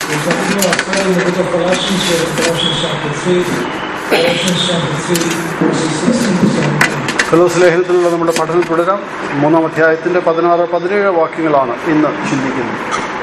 We continue our study in the book of Colossians, here in Colossians chapter 3, Colossians chapter 3, verses 16 to 17. ഫിലോസ് ലേഖനത്തിലുള്ള നമ്മുടെ പഠനം തുടരാം മൂന്നാം അധ്യായത്തിന്റെ പതിനാറ് പതിനേഴ് വാക്യങ്ങളാണ് ഇന്ന് ചിന്തിക്കുന്നത്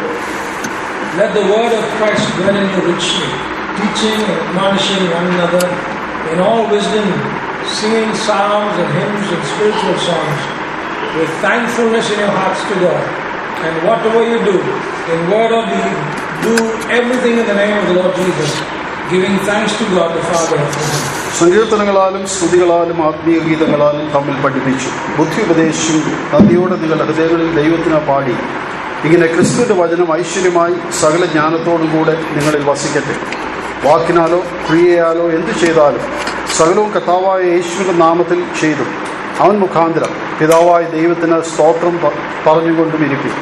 Let the word of Christ dwell in you richly, teaching and admonishing one another in all wisdom, singing psalms and hymns and spiritual songs, with thankfulness in your hearts to God. And whatever you do, in word or deed, do everything in the name of the Lord Jesus, giving thanks to God the Father for him. സങ്കീർത്തനങ്ങളാലും സ്തുതികളാലും ആത്മീയ ഗീതങ്ങളാലും തമ്മിൽ പഠിപ്പിച്ചു ബുദ്ധി ഉപദേശിച്ചു നന്ദിയോടെ നിങ്ങളുടെ ഹൃദയങ്ങളിൽ ദൈവത്തിന് പാടി ഇങ്ങനെ ക്രിസ്തുവിന്റെ വചനം ഐശ്വര്യമായി സകല ജ്ഞാനത്തോടും കൂടെ നിങ്ങളിൽ വസിക്കട്ടെ വാക്കിനാലോ ക്രിയയാലോ എന്തു ചെയ്താലും സകലവും കർത്താവായ യേശുവിന്റെ നാമത്തിൽ ചെയ്തു അവൻ മുഖാന്തരം പിതാവായ ദൈവത്തിന് സ്തോത്രം പ- പറഞ്ഞുകൊണ്ടും ഇരിക്കും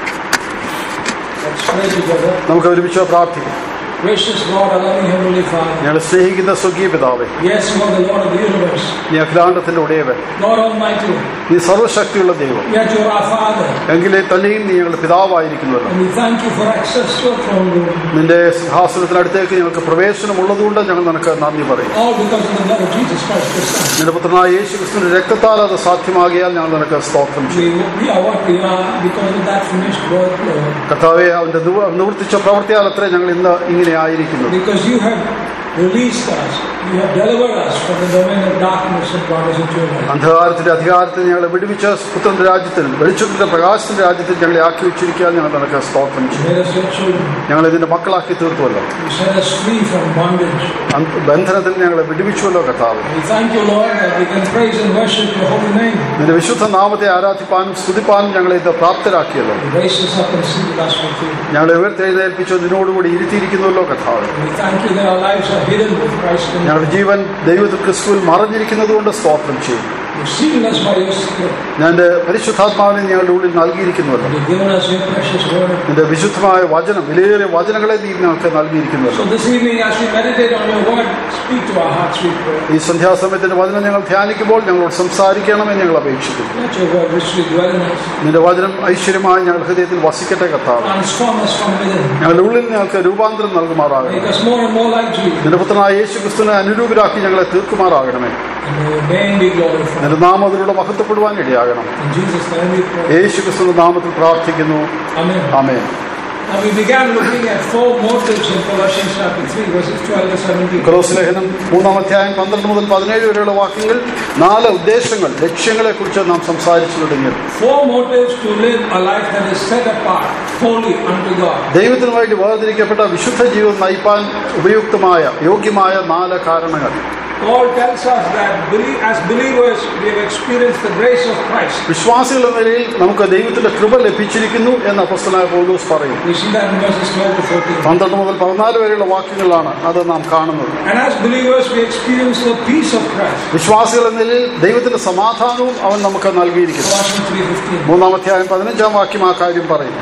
Let's pray together. നമുക്ക് ഒരുമിച്ച് പ്രാർത്ഥിക്കാം Gracious God, our loving Heavenly Father, ഞങ്ങൾ സ്നേഹിക്കുന്ന സ്വർഗീയ പിതാവേ yes, you are the Lord of the universe, നീ അഖിലാണ്ടത്തിന്റെ ഉടയവൻ God Almighty, നീ സർവശക്തിയുള്ള ദൈവം yet you are our Father. എങ്കിലേ തന്നെയും നീ ഞങ്ങളുടെ പിതാവായിരിക്കുന്നുവല്ലോ And we thank you for access to your throne room, നിന്റെ സിംഹാസനത്തിനടുത്തേക്ക് ഞങ്ങൾക്ക് പ്രവേശനമുള്ളതുകൊണ്ട് ഞങ്ങൾ നിനക്ക് നന്ദി പറയും all because of the blood of Jesus Christ, your Son. നിന്റെ പുത്രനായ യേശു ക്രിസ്തുവിന്റെ രക്തത്താൽ അത് സാധ്യമാകിയാൽ ഞങ്ങൾ നിനക്ക് സ്തോത്രം ചെയ്യും We, we are what we are because of that finished work, Lord. കർത്താവെ അവന്റെ നിവ- നിവർത്തിച്ച പ്രവൃത്തിയാൽ അത്രേ ഞങ്ങൾ ഇന്ന് ഇങ്ങനെ ആയിരിക്കുന്നത് Because you have released us, you have delivered us from the domain of darkness and brought us into your light. അന്ധകാരത്തിന്റെ അധികാരത്തിൽ ഞങ്ങളെ വിടുവിച്ച പുത്രന്റെ രാജ്യത്തിൽ വെളിച്ചത്തിന്റെ പ്രകാശത്തിന്റെ രാജ്യത്തിൽ ഞങ്ങളെ ആക്കി വെച്ചിരിക്കാൻ ഞങ്ങൾ നിനക്ക് സ്തോത്രം You ചെയ്യും made us your children. ഞങ്ങൾ ഇതിന്റെ മക്കളാക്കി തീർത്തുവല്ലോ You set us free from bondage. അന്ത- ബന്ധനത്തിൽ ഞങ്ങളെ വിടുവിച്ചുവല്ലോ കർത്താവ് We thank you, Lord, that we can praise and worship your holy name. നിന്റെ വിശുദ്ധ നാമത്തെ ആരാധിപ്പാനും സ്തുതിപ്പാനും ഞങ്ങളെ ഇത് പ്രാപ്തരാക്കിയല്ലോ You raised us up and seated us with you. ഞങ്ങളെ ഉയർത്തെഴുന്നേൽപ്പിച്ചു ഇതിനോടുകൂടി ഇരുത്തിയിരിക്കുന്നുവല്ലോ കർത്താവ് We thank you that our lives are hidden with Christ in you. ഞങ്ങളുടെ ജീവൻ ദൈവത്തിൽ ക്രിസ്തുവിൽ മറഞ്ഞിരിക്കുന്നത് കൊണ്ട് സ്തോത്രം ചെയ്യും You've sealed us by your Spirit. ഞാൻ എൻ്റെ പരിശുദ്ധാത്മാവിനെ ഞങ്ങളുടെ ഉള്ളിൽ നൽകിയിരിക്കുന്നുവല്ലോ You've given us your precious word. നിന്റെ വിശുദ്ധമായ വചനം വിലയേറിയ വചനങ്ങളെ നീ ഞങ്ങൾക്ക് നൽകിയിരിക്കുന്നുവല്ലോ So this evening, as we meditate on your word, speak to our hearts, we pray. ഈ സന്ധ്യാസമയത്തിന്റെ വചനം ഞങ്ങൾ ധ്യാനിക്കുമ്പോൾ ഞങ്ങളോട് സംസാരിക്കണമെന്ന് ഞങ്ങൾ അപേക്ഷിക്കുന്നു Let your word richly dwell in us. നിന്റെ വചനം ഐശ്വര്യമായി ഞങ്ങളുടെ ഹൃദയത്തിൽ വസിക്കട്ടെ കർത്താവ് Transform us from within. ഞങ്ങളുടെ ഉള്ളിൽ ഞങ്ങൾക്ക് രൂപാന്തരം നൽകുമാറാകണം Make us more and more like Jesus. നിന്റെ പുത്രനായ യേശു ക്രിസ്തുവിനെ അനുരൂപരാക്കി ഞങ്ങളെ തീർക്കുമാറാകണമേ And may your name be glorified. നിന്റെ നാമം അതിലൂടെ മഹത്വപ്പെടുവാൻ ഇടയാകണം In Jesus' name we pray. യേശു ക്രിസ്തുവിന്റെ നാമത്തിൽ പ്രാർത്ഥിക്കുന്നു Amen. Amen Now we began looking at four motives in Colossians chapter 3, verses 12 to 17. കൊലോസ് ലേഖനം മൂന്നാം അധ്യായം പന്ത്രണ്ട് മുതൽ പതിനേഴ് വരെയുള്ള വാക്യങ്ങൾ നാല് ഉദ്ദേശങ്ങൾ ലക്ഷ്യങ്ങളെ കുറിച്ച് നാം സംസാരിച്ചു തുടങ്ങിയത് Four motives to live a life that is set apart, holy unto God. ദൈവത്തിനു വേണ്ടി വേർതിരിക്കപ്പെട്ട വിശുദ്ധ ജീവിതം നയിപ്പാൻ ഉപയുക്തമായ യോഗ്യമായ നാല് കാരണങ്ങൾ Paul tells us that belie- as believers we have experienced the grace of Christ. വിശ്വാസികൾ എന്ന നിലയിൽ നമുക്ക് ദൈവത്തിന്റെ കൃപ ലഭിച്ചിരിക്കുന്നു എന്ന് അപ്പസ്തനായ പൗലോസ് പറയും We see that in verses 12 to 14. പന്ത്രണ്ട് മുതൽ പതിനാല് വരെയുള്ള വാക്യങ്ങളിലാണ് അത് നാം കാണുന്നത് And as believers we experience the peace of Christ. വിശ്വാസികൾ എന്ന നിലയിൽ ദൈവത്തിന്റെ സമാധാനവും അവൻ നമുക്ക് നൽകിയിരിക്കുന്നു Colossians 3.15. മൂന്നാം അധ്യായം പതിനഞ്ചാം വാക്യം ആ കാര്യം പറയും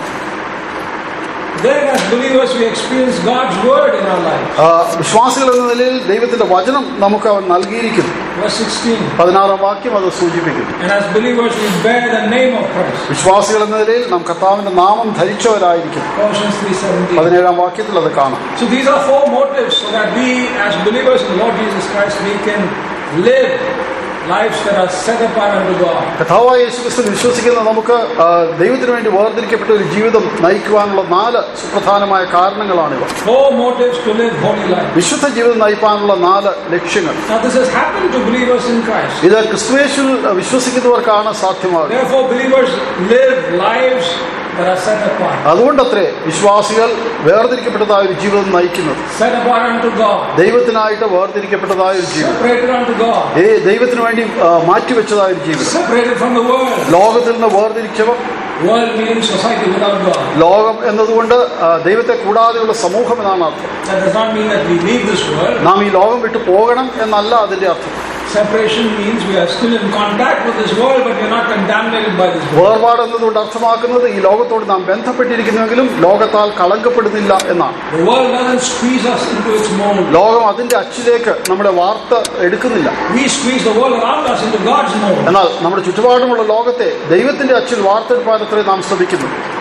Then as believers we experience God's word in our lives. ആ, വിശ്വാസികൾ എന്ന നിലയിൽ ദൈവത്തിന്റെ വചനം നമുക്ക് അവൻ നൽകിയിരിക്കുന്നു Verse 16. പതിനാറാം വാക്യം അത് സൂചിപ്പിക്കുന്നു And as believers we bear the name of Christ. വിശ്വാസികൾ എന്ന നിലയിൽ നാം കർത്താവിന്റെ നാമം ധരിച്ചവരായിരിക്കും Colossians 3.17. പതിനേഴാം വാക്യത്തിൽ അത് കാണാം So these are four motives so that we as believers in the Lord Jesus Christ we can live lives that are set apart unto God. കഥാവായ യേശുക്രിസ്തു വിശ്വസിക്കുന്ന നമുക്ക് ആ, ദൈവത്തിന് വേണ്ടി വേർതിരിക്കപ്പെട്ട ഒരു ജീവിതം നയിക്കുവാനുള്ള നാല് സുപ്രധാനമായ കാരണങ്ങളാണിവ Four motives to live holy life. വിശുദ്ധ ജീവിതം നയിപ്പാനുള്ള നാല് ലക്ഷ്യങ്ങൾ Now this has happened to believers in Christ. ഇത് ക്രിസ്തുവേശുവിൽ വിശ്വസിക്കുന്നവർക്കാണ് സാധ്യമാകുന്നത് Therefore believers live lives that are set apart. അതുകൊണ്ടത്രേ വിശ്വാസികൾ വേർതിരിക്കപ്പെട്ടതായ ഒരു ജീവിതം നയിക്കുന്നത് Set apart unto God. ദൈവത്തിനായിട്ട് വേർതിരിക്കപ്പെട്ടതായ ഒരു ജീവിതം Separated unto God. ഏ ദൈവത്തിന് വേണ്ടി ആ, മാറ്റിവെച്ചതായ ഒരു ജീവിതം Separated from the world. ലോകത്തിൽ നിന്ന് വേർതിരിച്ചവർ World meaning society without God. ലോകം എന്നതുകൊണ്ട് ആ, ദൈവത്തെ കൂടാതെയുള്ള സമൂഹം എന്നാണ് അർത്ഥം That does not mean that we leave this world. നാം ഈ ലോകം വിട്ടു പോകണം എന്നല്ല അതിന്റെ അർത്ഥം Separation means we are still in contact with this world, but we are not contaminated by this world. വേർപാട് എന്നതുകൊണ്ട് അർത്ഥമാക്കുന്നത് ഈ ലോകത്തോട് നാം ബന്ധപ്പെട്ടിരിക്കുന്നുവെങ്കിലും ലോകത്താൽ കളങ്കപ്പെടുന്നില്ല എന്നാണ് The world doesn't squeeze us into its mold. ലോകം അതിന്റെ അച്ചിലേക്ക് നമ്മുടെ വാർത്ത എടുക്കുന്നില്ല We squeeze the world around us into God's mold. എന്നാൽ നമ്മുടെ ചുറ്റുപാടുമുള്ള ലോകത്തെ ദൈവത്തിന്റെ അച്ചിൽ വാർത്തെടുപ്പാനത്രേ നാം ശ്രമിക്കുന്നു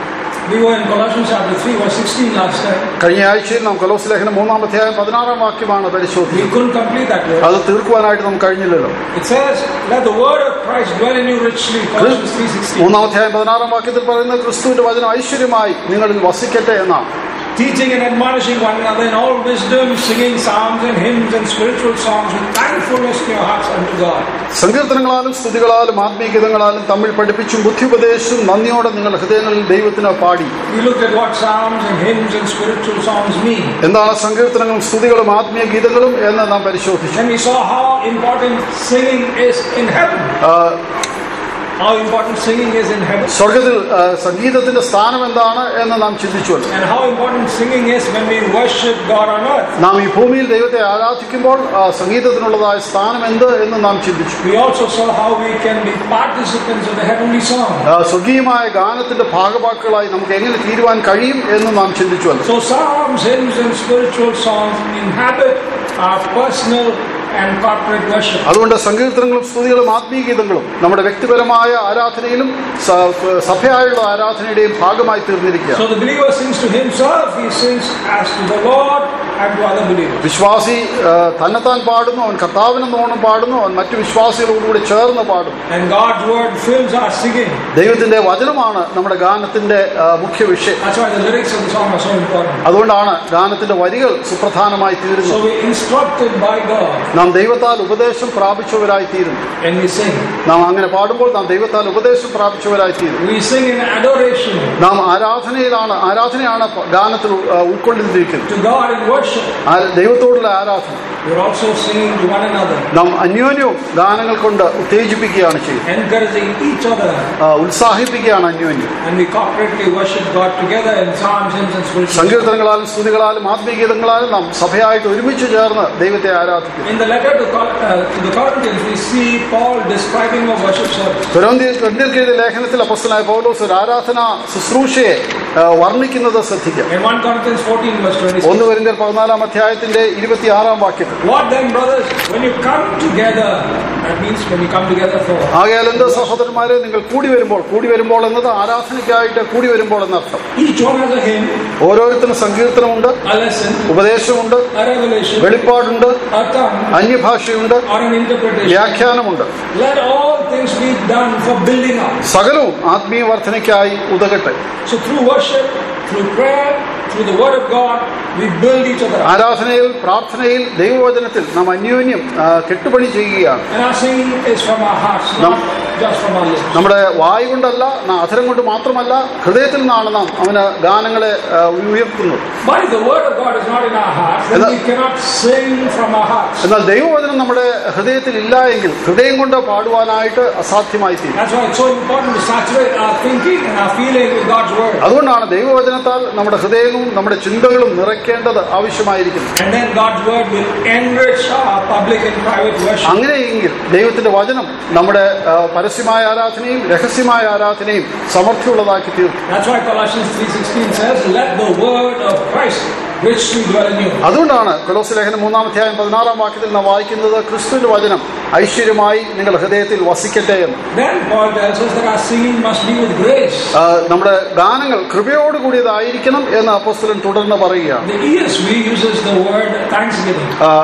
We were in Colossians chapter 3, verse 16 last time. കഴിഞ്ഞ ആഴ്ചയിൽ നാം കൊലോസ് ലേഖനം മൂന്നാം അധ്യായം പതിനാറാം വാക്യമാണ് We പരിശോധിക്കുന്നത് couldn't complete that verse. അത് തീർക്കുവാനായിട്ട് നമുക്ക് കഴിഞ്ഞില്ലല്ലോ It says, Let the word of Christ dwell in you richly. Colossians 3.16. മൂന്നാം അധ്യായം പതിനാറാം വാക്യത്തിൽ പറയുന്നത് ക്രിസ്തുവിന്റെ വചനം ഐശ്വര്യമായി നിങ്ങളിൽ വസിക്കട്ടെ എന്നാണ് Teaching and admonishing one another in all wisdom, singing psalms and hymns and spiritual songs with thankfulness in your hearts unto God. സങ്കീർത്തനങ്ങളാലും സ്തുതികളാലും ആത്മീയഗീതങ്ങളാലും തമ്മിൽ പഠിപ്പിച്ചും ബുദ്ധിയുപദേശിച്ചും നന്ദിയോടെ നിങ്ങളുടെ ഹൃദയങ്ങളിൽ ദൈവത്തിന് പാടി We looked at what psalms and hymns and spiritual songs mean. എന്താണ് സങ്കീർത്തനങ്ങളും സ്തുതികളും ആത്മീയ ഗീതങ്ങളും എന്ന് നാം പരിശോധിച്ചു And we saw how important singing is in heaven. ആ, How important singing is in heaven. സ്വർഗത്തിൽ ആ, സംഗീതത്തിന്റെ സ്ഥാനം എന്താണ് എന്ന് നാം ചിന്തിച്ചുവല്ലോ And how important singing is when we worship God on earth. നാം ഈ ഭൂമിയിൽ ദൈവത്തെ ആരാധിക്കുമ്പോൾ ആ, സംഗീതത്തിനുള്ളതായ സ്ഥാനം എന്ത് എന്ന് നാം ചിന്തിച്ചു We also saw how we can be participants of the heavenly song. ആ, സ്വർഗീയമായ ഗാനത്തിന്റെ ഭാഗവാക്കുകളായി നമുക്ക് എങ്ങനെ തീരുവാൻ കഴിയും എന്ന് നാം ചിന്തിച്ചുവല്ലോ So psalms, hymns, and spiritual songs inhabit our personal and corporate worship. അതുകൊണ്ട് സങ്കീർത്തനങ്ങളും സ്തുതികളും ആത്മീയ ഗീതങ്ങളും നമ്മുടെ വ്യക്തിപരമായ ആരാധനയിലും സ- സഭയായുള്ള ആരാധനയുടെയും ഭാഗമായി തീർന്നിരിക്കുക So the believer sings to himself, he sings as to the Lord and to other believers. വിശ്വാസി ആ, തന്നെത്താൻ പാടുന്നു അവൻ കർത്താവിനെന്നോണം പാടുന്നു അവൻ മറ്റു വിശ്വാസികളോടുകൂടി ചേർന്ന് പാടും And God's word fills our singing. ദൈവത്തിന്റെ വചനമാണ് നമ്മുടെ ഗാനത്തിന്റെ ആ, മുഖ്യ വിഷയം That's why the lyrics of the song are so important. അതുകൊണ്ടാണ് ഗാനത്തിന്റെ വരികൾ സുപ്രധാനമായി തീരുന്നത് So we're instructed by God നാം ദൈവത്താൽ ഉപദേശം പ്രാപിച്ചവരായി തീരുന്നു and we sing. നാം അങ്ങനെ പാടുമ്പോൾ നാം ദൈവത്താൽ ഉപദേശം പ്രാപിച്ചവരായി തീരും We sing in adoration നാം ആരാധനയിലാണ് ആരാധനയാണ് ഗാനത്തിൽ ആ, ഉൾക്കൊണ്ടിരിക്കുന്നത് to God in worship. ആ- ദൈവത്തോടുള്ള ആരാധന We're also singing to one another, നാം അന്യോന്യവും ഗാനങ്ങൾ കൊണ്ട് ഉത്തേജിപ്പിക്കുകയാണ് ചെയ്യുന്നത് encouraging each other, ആ, ഉത്സാഹിപ്പിക്കുകയാണ് അന്യോന്യം and we corporately worship God together in psalms, hymns, and spiritual songs. സങ്കീർത്തനങ്ങളാലും സ്തുതികളാലും ആത്മീയഗീതങ്ങളാലും നാം സഭയായിട്ട് ഒരുമിച്ച് ചേർന്ന് ദൈവത്തെ ആരാധിക്കും In the letter to, Col- uh, to the Corinthians, we see Paul describing a worship service. കൊരിന്ത്യർക്ക് എഴുതിയ ലേഖനത്തിൽ അപ്പസ്തനായ പൗലോസ് ഒരു ആരാധന ശുശ്രൂഷയെ ആ, വർണ്ണിക്കുന്നത് ശ്രദ്ധിക്കുക In 1 Corinthians 14, verse 26. ഒന്ന് വരിന്റെ പതിനാലാം അധ്യായത്തിന്റെ ഇരുപത്തിയാറാം വാക്യത്തിൽ What then, brothers? When you come together, that means when you come together for ആകയാൽ എന്ത് സഹോദരന്മാരെ നിങ്ങൾ കൂടി വരുമ്പോൾ കൂടി വരുമ്പോൾ എന്നത് ആരാധനയ്ക്കായിട്ട് കൂടി വരുമ്പോൾ എന്നർത്ഥം each one has a hymn, ഓരോരുത്തരും സങ്കീർത്തനമുണ്ട് a lesson, ഉപദേശമുണ്ട് a revelation, വെളിപ്പാടുണ്ട് a tongue, അന്യഭാഷയുണ്ട് or an interpretation. വ്യാഖ്യാനമുണ്ട് Let all things be done for building up. സകലവും ആത്മീയ വർധനയ്ക്കായി ഉതകട്ടെ So through worship, through prayer, through the word of God, we build each other up. ആരാധനയിൽ പ്രാർത്ഥനയിൽ ദൈവവചനത്തിൽ നാം അന്യോന്യം ആ, കെട്ടുപണി ചെയ്യുകയാണ് And our singing is from our hearts, not just from our lips. നമ്മുടെ വായു കൊണ്ടല്ല നാം അധരം കൊണ്ട് മാത്രമല്ല ഹൃദയത്തിൽ നിന്നാണ് നാം അവന് ഗാനങ്ങളെ ആ, ഉയർത്തുന്നത് But if the word of God is not in our hearts, then And we cannot sing from our hearts. എന്നാൽ ദൈവവചനം നമ്മുടെ ഹൃദയത്തിൽ ഇല്ല എങ്കിൽ ഹൃദയം കൊണ്ട് പാടുവാനായിട്ട് അസാധ്യമായി തീരും That's why it's so important to saturate our thinking and our feeling with God's word. അതുകൊണ്ടാണ് ദൈവവചനത്താൽ നമ്മുടെ ഹൃദയവും നമ്മുടെ ചിന്തകളും നിറയ്ക്കേണ്ടത് ആവശ്യമായിരിക്കുന്നു And then God's word will enrich our public and private worship. അങ്ങനെയെങ്കിൽ ദൈവത്തിന്റെ വചനം നമ്മുടെ ആ, പരസ്യമായ ആരാധനയും രഹസ്യമായ ആരാധനയും സമൃദ്ധിയുള്ളതാക്കി തീർക്കും That's why Colossians 3.16 says, Let the word of Christ richly dwell in you. അതുകൊണ്ടാണ് കൊലോസ് ലേഖനം മൂന്നാം അധ്യായം പതിനാറാം വാക്യത്തിൽ നാം വായിക്കുന്നത് ക്രിസ്തുവിന്റെ വചനം ഐശ്വര്യമായി നിങ്ങളുടെ ഹൃദയത്തിൽ വസിക്കട്ടെ എന്ന് Then Paul tells us that our singing must be with grace. ആ, നമ്മുടെ ഗാനങ്ങൾ കൃപയോടുകൂടിയതായിരിക്കണം എന്ന് അപ്പോസ്തലൻ തുടർന്ന് പറയുകയാണ് The ESV uses the word thanksgiving.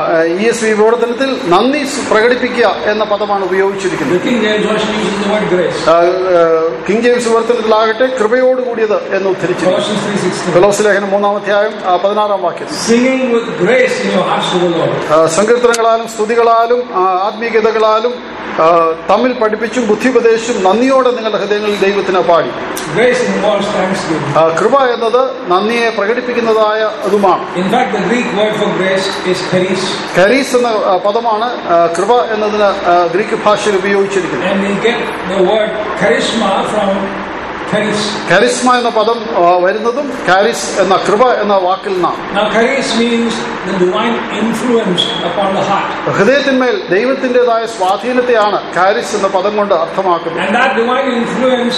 E S V വിവർത്തനത്തിൽ നന്ദി സ് പ്രകടിപ്പിക്കുക എന്ന പദമാണ് ഉപയോഗിച്ചിരിക്കുന്നത് The King James Version uses the word grace. ആ, ആ, കിങ് ജെയിംസ് വിവർത്തനത്തിലാകട്ടെ കൃപയോടുകൂടിയത് എന്ന് ഉദ്ധരിച്ചു Colossians 3.16. കൊലോസ് ലേഖനം മൂന്നാം അധ്യായം ആ, പതിനാറാം വാക്യം Singing with grace in your hearts to the Lord. ആ, സങ്കീർത്തനങ്ങളാലും സ്തുതികളാലും ആ, ആത്മീയഗതകളാലും ആ, തമ്മിൽ പഠിപ്പിച്ചും ബുദ്ധിപദേശിച്ചും നന്ദിയോടെ നിങ്ങളുടെ ഹൃദയങ്ങളിൽ ദൈവത്തിന് പാടി Grace involves thanksgiving. ആ, കൃപ എന്നത് നന്ദിയെ പ്രകടിപ്പിക്കുന്നതായ അതുമാണ് In fact, the Greek word for grace is charis. കരീസ് എന്ന ആ, പദമാണ് ആ, കൃപ എന്നതിന് ആ, ഗ്രീക്ക് ഭാഷയിൽ ഉപയോഗിച്ചിരിക്കുന്നത് And we get the word charisma from charis. Charisma എന്ന പദം ആ, വരുന്നതും കാരിസ് എന്ന കൃപ എന്ന വാക്കിൽ നിന്നാണ് Now, charis means the divine influence upon the heart. ഹൃദയത്തിന്മേൽ ദൈവത്തിൻ്റെതായ സ്വാധീനത്തെയാണ് കാരിസ് എന്ന പദം കൊണ്ട് അർത്ഥമാക്കുന്നത് And that divine influence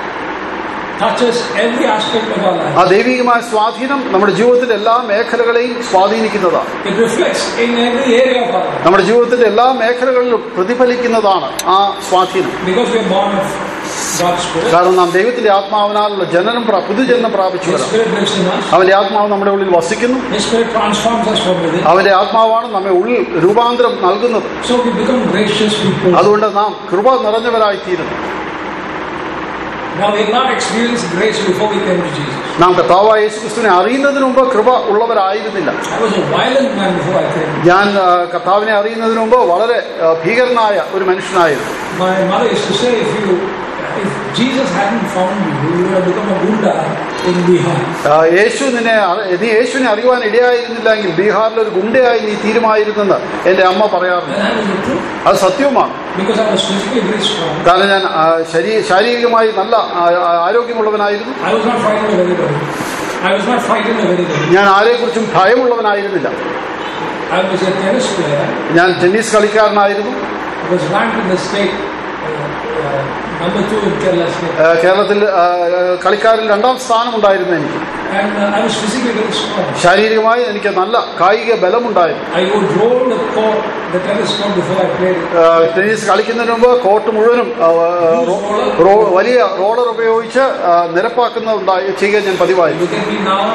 touches every aspect of our life. ആ ദൈവികമായ സ്വാധീനം നമ്മുടെ ജീവിതത്തിന്റെ എല്ലാ മേഖലകളെയും സ്വാധീനിക്കുന്നതാണ് It reflects in every area of our life. നമ്മുടെ ജീവിതത്തിന്റെ എല്ലാ മേഖലകളിലും പ്രതിഫലിക്കുന്നതാണ് ആ സ്വാധീനം Because we are born of God's Spirit. കാരണം നാം ദൈവത്തിന്റെ ആത്മാവിനാലുള്ള ജനനം പ്രാ- പുതുജന്മം His പ്രാപിച്ചവരാണ് Spirit lives in us. അവന്റെ ആത്മാവ് നമ്മുടെ ഉള്ളിൽ വസിക്കുന്നു His Spirit transforms us from within. അവന്റെ ആത്മാവാണ് നമ്മെ ഉള്ളിൽ രൂപാന്തരം നൽകുന്നത് So we become gracious people. അതുകൊണ്ട് നാം കൃപ നിറഞ്ഞവരായിത്തീരുന്നു Now we have not experienced grace before we came to Jesus. നാം കർത്താവായ യേശു ക്രിസ്തുവിനെ അറിയുന്നതിന് മുമ്പ് കൃപ ഉള്ളവരായിരുന്നില്ല I was a violent man before I came. ഞാൻ ആ, കർത്താവിനെ അറിയുന്നതിന് മുമ്പ് വളരെ ആ, ഭീകരനായ ഒരു മനുഷ്യനായിരുന്നു My mother used to say, if you, if Jesus hadn't found you, you would have become a gunda in Bihar. ആ, യേശു നിന്നെ അറി- നീ യേശുവിനെ അറിയുവാൻ ഇടയായിരുന്നില്ലെങ്കിൽ ബീഹാറിൽ ഒരു ഗുണ്ടയായി നീ തീരുമായിരുന്നെന്ന് എന്റെ അമ്മ പറയാറുണ്ട് And that was the truth. അത് സത്യവുമാണ് Because I was physically very strong. കാരണം ഞാൻ ആ, ശരീ- ശാരീരികമായി നല്ല ആ, ആ, ആരോഗ്യമുള്ളവനായിരുന്നു I was not frightened of anybody. I was not frightened of anybody. ഞാൻ ആരെക്കുറിച്ചും ഭയമുള്ളവനായിരുന്നില്ല I was a tennis player. ഞാൻ ടെന്നീസ് കളിക്കാരനായിരുന്നു I was ranked in the state uh, uh, number two in Kerala state. ആ, കേരളത്തിൽ ആ, ആ, കളിക്കാരിൽ രണ്ടാം സ്ഥാനമുണ്ടായിരുന്നു എനിക്ക് And uh, I was physically very strong. ശാരീരികമായി എനിക്ക് നല്ല കായിക ബലമുണ്ടായിരുന്നു I would roll the court, the tennis court before I played it. ആ, ടെന്നീസ് കളിക്കുന്നതിന് മുമ്പ് കോർട്ട് മുഴുവനും ആ, ആ, റോ- റോ- വലിയ റോളർ ഉപയോഗിച്ച് ആ, നിരപ്പാക്കുന്ന ഉണ്ടായി ചെയ്യുക ഞാൻ പതിവായിരുന്നു Look at me now.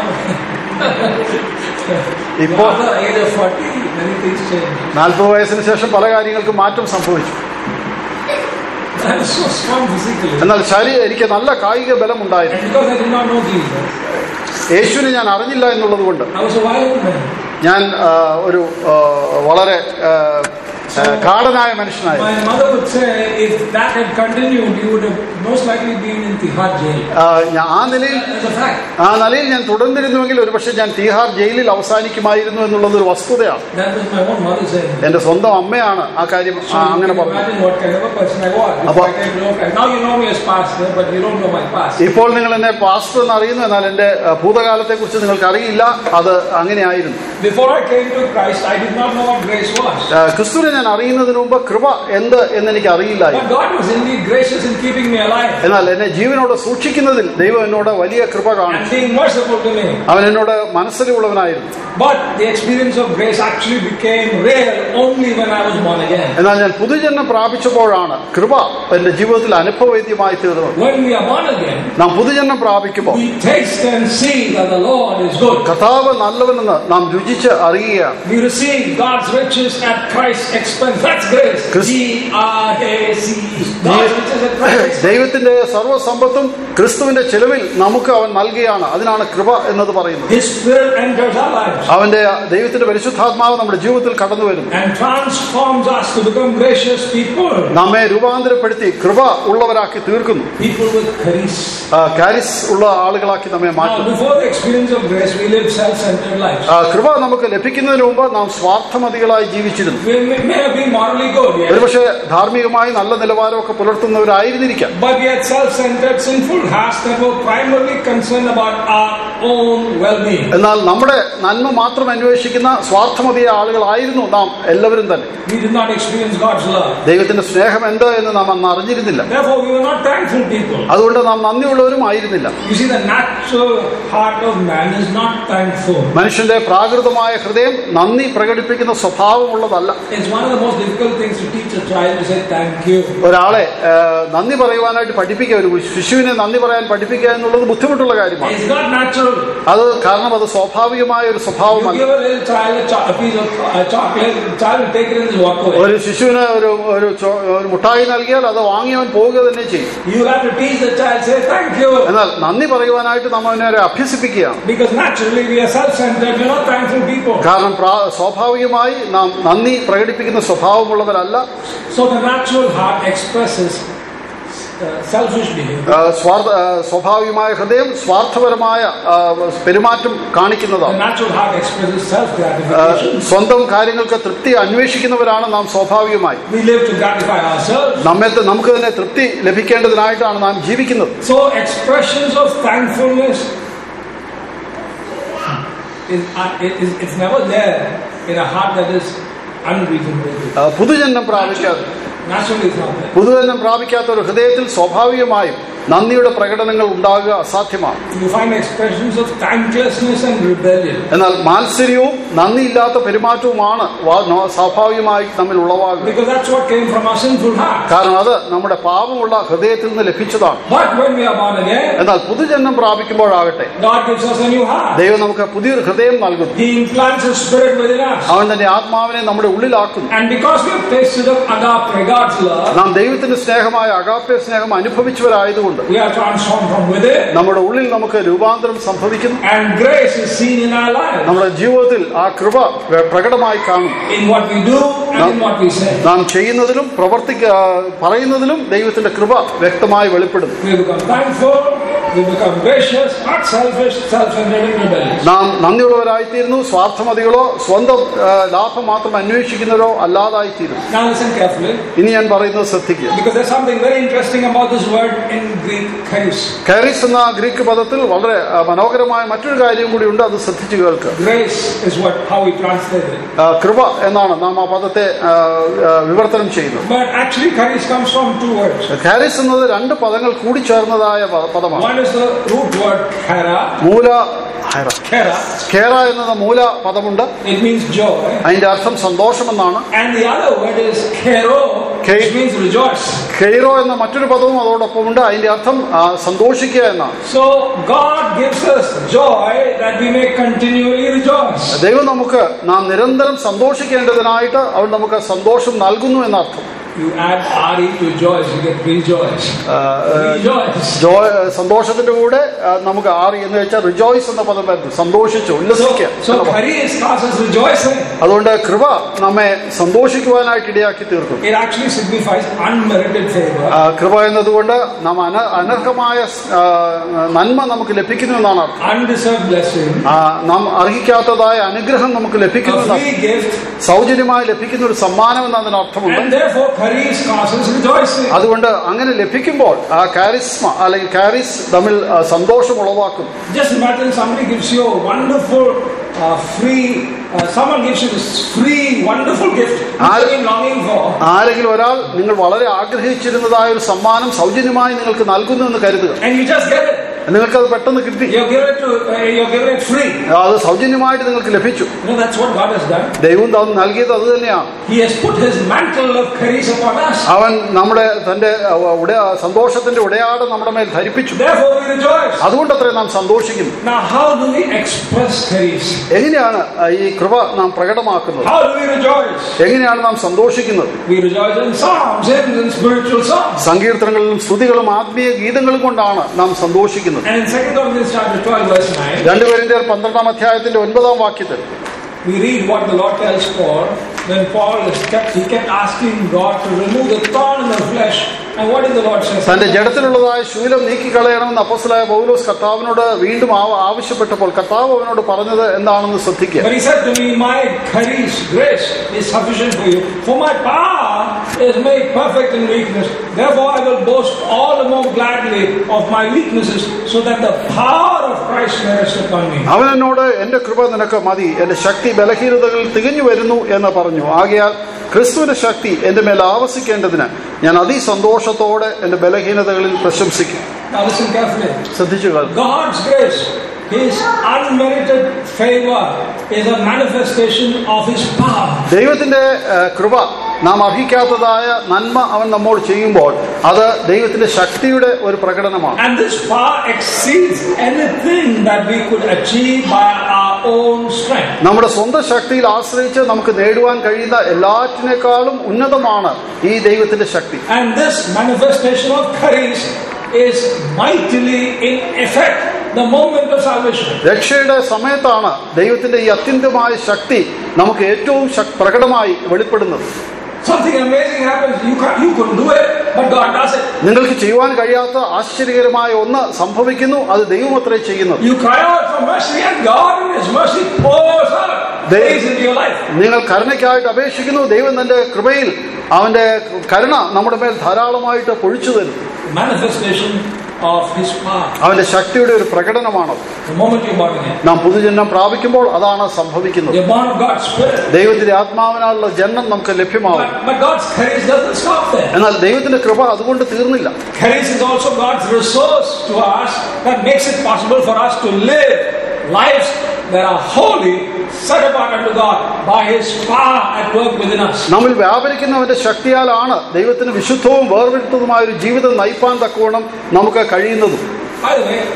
Ipo- After the age of 40, many things changed. നാൽപ്പത് വയസ്സിന് ശേഷം പല കാര്യങ്ങൾക്കും മാറ്റം സംഭവിച്ചു I was so strong physically. എന്നാൽ ശരീ എനിക്ക് നല്ല കായിക ബലമുണ്ടായിരുന്നു And because I did not know Jesus, യേശുവിനെ ഞാൻ അറിഞ്ഞില്ല എന്നുള്ളത് കൊണ്ട് I was a violent man. ഞാൻ ആ, ഒരു ആ, വളരെ ആ, ആ, കാടനായ മനുഷ്യനായിരുന്നു My mother would say, if that had continued, you would have most likely been in Tihar jail. ആ, ഞാൻ ആ നിലയിൽ That's a fact. ആ നിലയിൽ ഞാൻ തുടർന്നിരുന്നുവെങ്കിൽ ഒരുപക്ഷെ ഞാൻ തീഹാർ ജയിലിൽ അവസാനിക്കുമായിരുന്നു എന്നുള്ളത് ഒരു വസ്തുതയാണ് That was my own mother saying. എന്റെ സ്വന്തം അമ്മയാണ് ആ കാര്യം So ആ, you അങ്ങനെ can പറഞ്ഞത് imagine what kind of a person I was. Apo- Before I came to know Christ. Now you know me as pastor, but you don't know my past. ഇപ്പോൾ നിങ്ങൾ എന്നെ പാസ്റ്റർ എന്ന് അറിയുന്നു എന്നാൽ എന്റെ ആ, ഭൂതകാലത്തെ കുറിച്ച് നിങ്ങൾക്ക് അറിയില്ല അത് അങ്ങനെയായിരുന്നു Before I came to Christ, I did not know what grace was. ആ, ക്രിസ്തുവിനെ ഞാൻ അറിയുന്നതിന് മുമ്പ് കൃപ എന്ത് എന്ന് എനിക്ക് അറിയില്ലായിരുന്നു But God was indeed gracious in keeping me alive എന്നാൽ എന്നെ ജീവനോട് സൂക്ഷിക്കുന്നതിൽ ദൈവം എന്നോട് വലിയ കൃപ and കാണിച്ചു being merciful to me. അവൻ എന്നോട് മനസ്സിലുള്ളവനായിരുന്നു But the experience of grace actually became real only when I was born again. എന്നാൽ ഞാൻ പുതുജന്മം പ്രാപിച്ചപ്പോഴാണ് കൃപ എന്റെ ജീവിതത്തിൽ അനുഭവവേദ്യമായി തീർന്നത് When we are born again, നാം പുതുജന്മം പ്രാപിക്കുമ്പോൾ we taste and see that the Lord is good. കർത്താവ് നല്ലവനെന്ന് നാം രുചിച്ച് അറിയുകയാണ് We receive God's riches at Christ's expense. That's grace. Chris- G-R-A-C. God's riches at Christ's expense. ദൈവത്തിന്റെ സർവ്വസമ്പത്തും ക്രിസ്തുവിന്റെ ചെലവിൽ നമുക്ക് അവൻ നൽകുകയാണ് അതിനാണ് കൃപ എന്നത് പറയുന്നത് His Spirit enters our lives അവന്റെ ദൈവത്തിന്റെ പരിശുദ്ധാത്മാവ് നമ്മുടെ ജീവിതത്തിൽ കടന്നു വരുന്നു and transforms us to become gracious people. നമ്മെ രൂപാന്തരപ്പെടുത്തി കൃപ ഉള്ളവരാക്കി തീർക്കുന്നു People with charis. ആ, കാരിസ് ഉള്ള ആളുകളാക്കി നമ്മെ Now, മാറ്റുന്നു before the experience of grace, we live self-centered lives. ആ, കൃപ നമുക്ക് ലഭിക്കുന്നതിന് മുമ്പ് നാം സ്വാർത്ഥമതികളായി ജീവിച്ചിരുന്നു We may, may have been morally good, yes. ഒരുപക്ഷെ ധാർമ്മികമായി നല്ല നിലവാരമൊക്കെ പുലർത്തുന്നവരായിരുന്നിരിക്കാം But we had self-centered sinful hearts that were primarily concerned about our own well-being. എന്നാൽ നമ്മുടെ നന്മ മാത്രം അന്വേഷിക്കുന്ന സ്വാർത്ഥമതിയ ആളുകളായിരുന്നു നാം എല്ലാവരും തന്നെ We did not experience God's love. ദൈവത്തിന്റെ സ്നേഹം എന്ത് എന്ന് നാം അന്ന് അറിഞ്ഞിരുന്നില്ല Therefore, we were not thankful people. അതുകൊണ്ട് നാം നന്ദിയുള്ളവരും ആയിരുന്നില്ല You see, the natural heart of man is not thankful. മനുഷ്യന്റെ പ്രാകൃതമായ ഹൃദയം നന്ദി പ്രകടിപ്പിക്കുന്ന സ്വഭാവമുള്ളതല്ല It's one of the most difficult things to teach a child to say thank you. ഒരാളെ ആ, നന്ദി പറയുവാനായിട്ട് പഠിപ്പിക്കുക ഒരു ശിശുവിനെ നന്ദി പറയാൻ പഠിപ്പിക്കുക എന്നുള്ളത് ബുദ്ധിമുട്ടുള്ള കാര്യമാണ് It's not natural. അത് കാരണം അത് സ്വാഭാവികമായ ഒരു You സ്വഭാവമല്ല give a little child a, cho- a piece of uh, chocolate, the child will take it and just walk away. ഒരു ശിശുവിന് ഒരു ഒരു ചോ- ഒരു മുട്ടായി നൽകിയാൽ അത് വാങ്ങി അവൻ പോവുക തന്നെ ചെയ്യും You have to teach the child, say thank you. എന്നാൽ നന്ദി പറയുവാനായിട്ട് നമ്മൾ അവനെ അഭ്യസിപ്പിക്കുകയാണ് Because naturally we are self-centered, we're not thankful people. കാരണം പ്രാ- സ്വാഭാവികമായി നാം നന്ദി പ്രകടിപ്പിക്കുന്ന സ്വഭാവമുള്ളവരല്ല So the natural heart expresses uh, selfish behavior. ആ, സ്വാർത്ഥ ആ, സ്വാഭാവികമായ ഹൃദയം സ്വാർത്ഥപരമായ ആ, പെരുമാറ്റം The കാണിക്കുന്നതാണ് natural heart expresses ആ, self-gratification. സ്വന്തം കാര്യങ്ങൾക്ക് തൃപ്തി അന്വേഷിക്കുന്നവരാണ് നാം സ്വാഭാവികമായി We live to gratify ourselves. നമ്മെ നമുക്ക് തന്നെ തൃപ്തി ലഭിക്കേണ്ടതിനായിട്ടാണ് നാം ജീവിക്കുന്നത് So expressions of thankfulness is, uh, it is it's never there in a heart that is unregenerated. ആ, പുതുജന്മം പ്രാപിക്കാത്ത Naturally, it's not there. പുതുജന്മം പ്രാപിക്കാത്ത ഒരു ഹൃദയത്തിൽ സ്വാഭാവികമായും നന്ദിയുടെ പ്രകടനങ്ങൾ ഉണ്ടാകുക അസാധ്യമാണ് You find expressions of thanklessness and rebellion. എന്നാൽ മാത്സര്യവും നന്ദിയില്ലാത്ത പെരുമാറ്റവുമാണ് വാ- നോ- സ്വാഭാവികമായി നമ്മിൽ ഉളവാകുക Because that's what came from our sinful heart. കാരണം അത് നമ്മുടെ പാപമുള്ള ഹൃദയത്തിൽ നിന്ന് ലഭിച്ചതാണ് But when we are born again, എന്നാൽ പുതുജന്മം പ്രാപിക്കുമ്പോഴാകട്ടെ God gives us a new heart. ദൈവം നമുക്ക് പുതിയൊരു ഹൃദയം നൽകുന്നു He implants His Spirit within us. അവൻ തന്റെ ആത്മാവിനെ നമ്മുടെ ഉള്ളിലാക്കുന്നു And because we have tasted of agape, God's love, നാം ദൈവത്തിന്റെ സ്നേഹമായ അകാപ്യ സ്നേഹം അനുഭവിച്ചവരായതുകൊണ്ട് we are transformed from within. നമ്മുടെ ഉള്ളിൽ നമുക്ക് രൂപാന്തരം സംഭവിക്കുന്നു And grace is seen in our lives. നമ്മുടെ ജീവിതത്തിൽ ആ കൃപ വ- പ്രകടമായി കാണും In what we do and in what we say. നാം ചെയ്യുന്നതിലും പ്രവർത്തിക്ക ആ, പറയുന്നതിലും ദൈവത്തിന്റെ കൃപ വ്യക്തമായി വെളിപ്പെടുന്നു We become thankful, we become gracious, not selfish, self-centered and rebellious. നാം നന്ദിയുള്ളവരായിത്തീരുന്നു സ്വാർത്ഥമതികളോ സ്വന്തം ആ, ലാഭം മാത്രം അന്വേഷിക്കുന്നവരോ അല്ലാതായിത്തീരുന്നു Now listen carefully, ഇനി ഞാൻ പറയുന്നത് ശ്രദ്ധിക്കുക because there's something very interesting about this word in Greek, charis. കാരിസ് എന്ന ഗ്രീക്ക് പദത്തിൽ വളരെ ആ, മനോഹരമായ മറ്റൊരു കാര്യം കൂടി ഉണ്ട് അത് ശ്രദ്ധിച്ചു കേൾക്കുക Grace is what how we translate it. ആ, കൃപ എന്നാണ് നാം ആ പദത്തെ ആ, ആ, വിവർത്തനം ചെയ്യുന്നത് But actually, charis comes from two words. കാരിസ് എന്നത് രണ്ട് പദങ്ങൾ കൂടിച്ചേർന്നതായ പ- പദമാണ് One is the root word kara. മൂല ഹൈറ. Kara. കേര എന്നത് മൂല പദമുണ്ട് It means joy. അതിന്റെ അർത്ഥം സന്തോഷമെന്നാണ് And the other word is kero, Ke- which means rejoice. കെയ്റോ എന്ന മറ്റൊരു പദവും അതോടൊപ്പമുണ്ട് അതിന്റെ അർത്ഥം ആ, സന്തോഷിക്കുക എന്നാണ് So God gives us joy that we may continually rejoice. ദൈവം നമുക്ക് നാം നിരന്തരം സന്തോഷിക്കേണ്ടതിനായിട്ട് അവൻ നമുക്ക് സന്തോഷം നൽകുന്നു എന്നർത്ഥം You add RE to joys, you get rejoice. ആ, ആ, Rejoice. ജോ സന്തോഷത്തിന്റെ കൂടെ ആ, നമുക്ക് ആറി എന്ന് വെച്ചാൽ റിജോയ്സ് എന്ന പദം വരുന്നു സന്തോഷിച്ച് So, ഉല്ലസിക്കുക so എന്ന പദം. charis causes rejoicing. അതുകൊണ്ട് കൃപ നമ്മെ സന്തോഷിക്കുവാനായിട്ട് ഇടയാക്കി തീർക്കും It actually signifies unmerited favor. ആ, കൃപ എന്നതുകൊണ്ട് നാം അന അനർഹമായ ആ, നന്മ നമുക്ക് ലഭിക്കുന്നു എന്നാണ് അർത്ഥം undeserved blessing, ആ, നാം അർഹിക്കാത്തതായ അനുഗ്രഹം നമുക്ക് ലഭിക്കുന്നു a എന്നർത്ഥം. free gift, സൗജന്യമായി ലഭിക്കുന്ന ഒരു സമ്മാനം എന്ന് അതിന് അർത്ഥമുണ്ട് and therefore charis causes rejoicing. അതുകൊണ്ട് അങ്ങനെ ലഭിക്കുമ്പോൾ ആ കാരിസ്മ അല്ലെങ്കിൽ കാരിസ് തമ്മിൽ ആ, സന്തോഷം ഉളവാക്കും Just imagine somebody gives you a wonderful, uh, free, uh, someone gives you this free, wonderful gift I- you've been longing for. ആരെങ്കിലും ഒരാൾ നിങ്ങൾ വളരെ ആഗ്രഹിച്ചിരുന്നതായ ഒരു സമ്മാനം സൗജന്യമായി നിങ്ങൾക്ക് നൽകുന്നു എന്ന് കരുതുക And you just get it. നിങ്ങൾക്കത് പെട്ടെന്ന് കിട്ടി You're given it to, uh, you're given it free. അത് സൗജന്യമായിട്ട് നിങ്ങൾക്ക് ലഭിച്ചു You know, that's what God has done. ദൈവം തന്ന് നൽകിയത് അത് തന്നെയാണ് He has put his mantle of charis upon us. അവൻ നമ്മുടെ തന്റെ ആ, ഉട സന്തോഷത്തിന്റെ ഉടയാടം നമ്മുടെ മേൽ ധരിപ്പിച്ചു Therefore we rejoice. അതുകൊണ്ടത്രേ നാം സന്തോഷിക്കുന്നു Now, how do we express charis? എങ്ങനെയാണ് ആ, ഈ കൃപ നാം പ്രകടമാക്കുന്നത് How do we rejoice? എങ്ങനെയാണ് നാം സന്തോഷിക്കുന്നത് We rejoice in psalms, hymns, and spiritual songs. സങ്കീർത്തനങ്ങളിലും സ്തുതികളും ആത്മീയ ഗീതങ്ങളും കൊണ്ടാണ് നാം സന്തോഷിക്കുന്നത് And in 2 Corinthians chapter 12, verse 9, രണ്ടുപേരിന്റെ പന്ത്രണ്ടാം അധ്യായത്തിന്റെ ഒൻപതാം വാക്യത്തിൽ we read what the Lord tells Paul when Paul is kept, he kept asking God to remove the thorn in the flesh. And what did the Lord say? തന്റെ ജഡത്തിലുള്ളതായ ശൂലം നീക്കിക്കളയണമെന്ന് അപ്പോസ്തലനായ പൗലോസ് കർത്താവിനോട് വീണ്ടും ആവ- ആവശ്യപ്പെട്ടപ്പോൾ കർത്താവ് അവനോട് പറഞ്ഞത് എന്താണെന്ന് ശ്രദ്ധിക്കുക But he said to me, My charis, grace, is sufficient for you. For my power is made perfect in weakness. Therefore, I will boast all the more gladly of my weaknesses, so that the power of Christ may rest upon me. അവൻ എന്നോട് എന്റെ കൃപ നിനക്ക് മതി എന്റെ ശക്തി ബലഹീനതകളിൽ തികഞ്ഞു വരുന്നു എന്ന് പറഞ്ഞു ആകയാൽ ക്രിസ്തുവിന്റെ ശക്തി എന്റെ മേൽ ആവസിക്കേണ്ടതിന് ഞാൻ അതിസന്തോഷത്തോടെ എന്റെ ബലഹീനതകളിൽ പ്രശംസിക്കും Now, listen carefully. ശ്രദ്ധിച്ചു കേൾക്കുക God's grace, His unmerited favor, is a manifestation of His power. ദൈവത്തിന്റെ ഏഹ്, കൃപ നാം അർഹിക്കാത്തതായ നന്മ അവൻ നമ്മോട് ചെയ്യുമ്പോൾ അത് ദൈവത്തിന്റെ ശക്തിയുടെ ഒരു പ്രകടനമാണ് And this power exceeds anything that we could achieve by our own strength. നമ്മുടെ സ്വന്തം ശക്തിയിൽ ആശ്രയിച്ച് നമുക്ക് നേടുവാൻ കഴിയുന്ന എല്ലാറ്റിനേക്കാളും ഉന്നതമാണ് ഈ ദൈവത്തിന്റെ ശക്തി And this manifestation of charis is mightily in effect the moment of salvation. രക്ഷയുടെ സമയത്താണ് ദൈവത്തിന്റെ ഈ അത്യന്തമായ ശക്തി നമുക്ക് ഏറ്റവും ശക്- പ്രകടമായി വെളിപ്പെടുന്നത് Something amazing happens. You, can, you couldn't do it, but God does it. നിങ്ങൾക്ക് ചെയ്യുവാൻ കഴിയാത്ത ആശ്ചര്യകരമായ ഒന്ന് സംഭവിക്കുന്നു അത് ദൈവമത്രേ ചെയ്യുന്നത് You cry out for mercy, and God in His mercy pours out They- grace into your life. നിങ്ങൾ കരുണയ്ക്കായിട്ട് അപേക്ഷിക്കുന്നു ദൈവം തന്റെ കൃപയിൽ അവന്റെ കരുണ നമ്മുടെ മേൽ ധാരാളമായിട്ട് പൊഴിച്ചു തരും Manifestation of His power. അവന്റെ ശക്തിയുടെ ഒരു പ്രകടനമാണ് The moment you're born again, നാം പുതുജന്മം പ്രാപിക്കുമ്പോൾ അതാണ് സംഭവിക്കുന്നത് you're born of God's Spirit. ദൈവത്തിന്റെ ആത്മാവിനാലുള്ള ജന്മം നമുക്ക് ലഭ്യമാവും But, but God's charis doesn't stop there. എന്നാൽ ദൈവത്തിന്റെ കൃപ അതുകൊണ്ട് തീർന്നില്ല Charis is also God's resource to us that makes it possible for us to live lives that are holy, set apart unto God by His power at work within us. നമ്മിൽ വ്യാപരിക്കുന്നവന്റെ ശക്തിയാലാണ് ദൈവത്തിന് വിശുദ്ധവും വേർപെടുത്തതുമായ ഒരു ജീവിതം നയിപ്പാൻ തക്കവണ്ണം നമുക്ക് കഴിയുന്നതും By the way,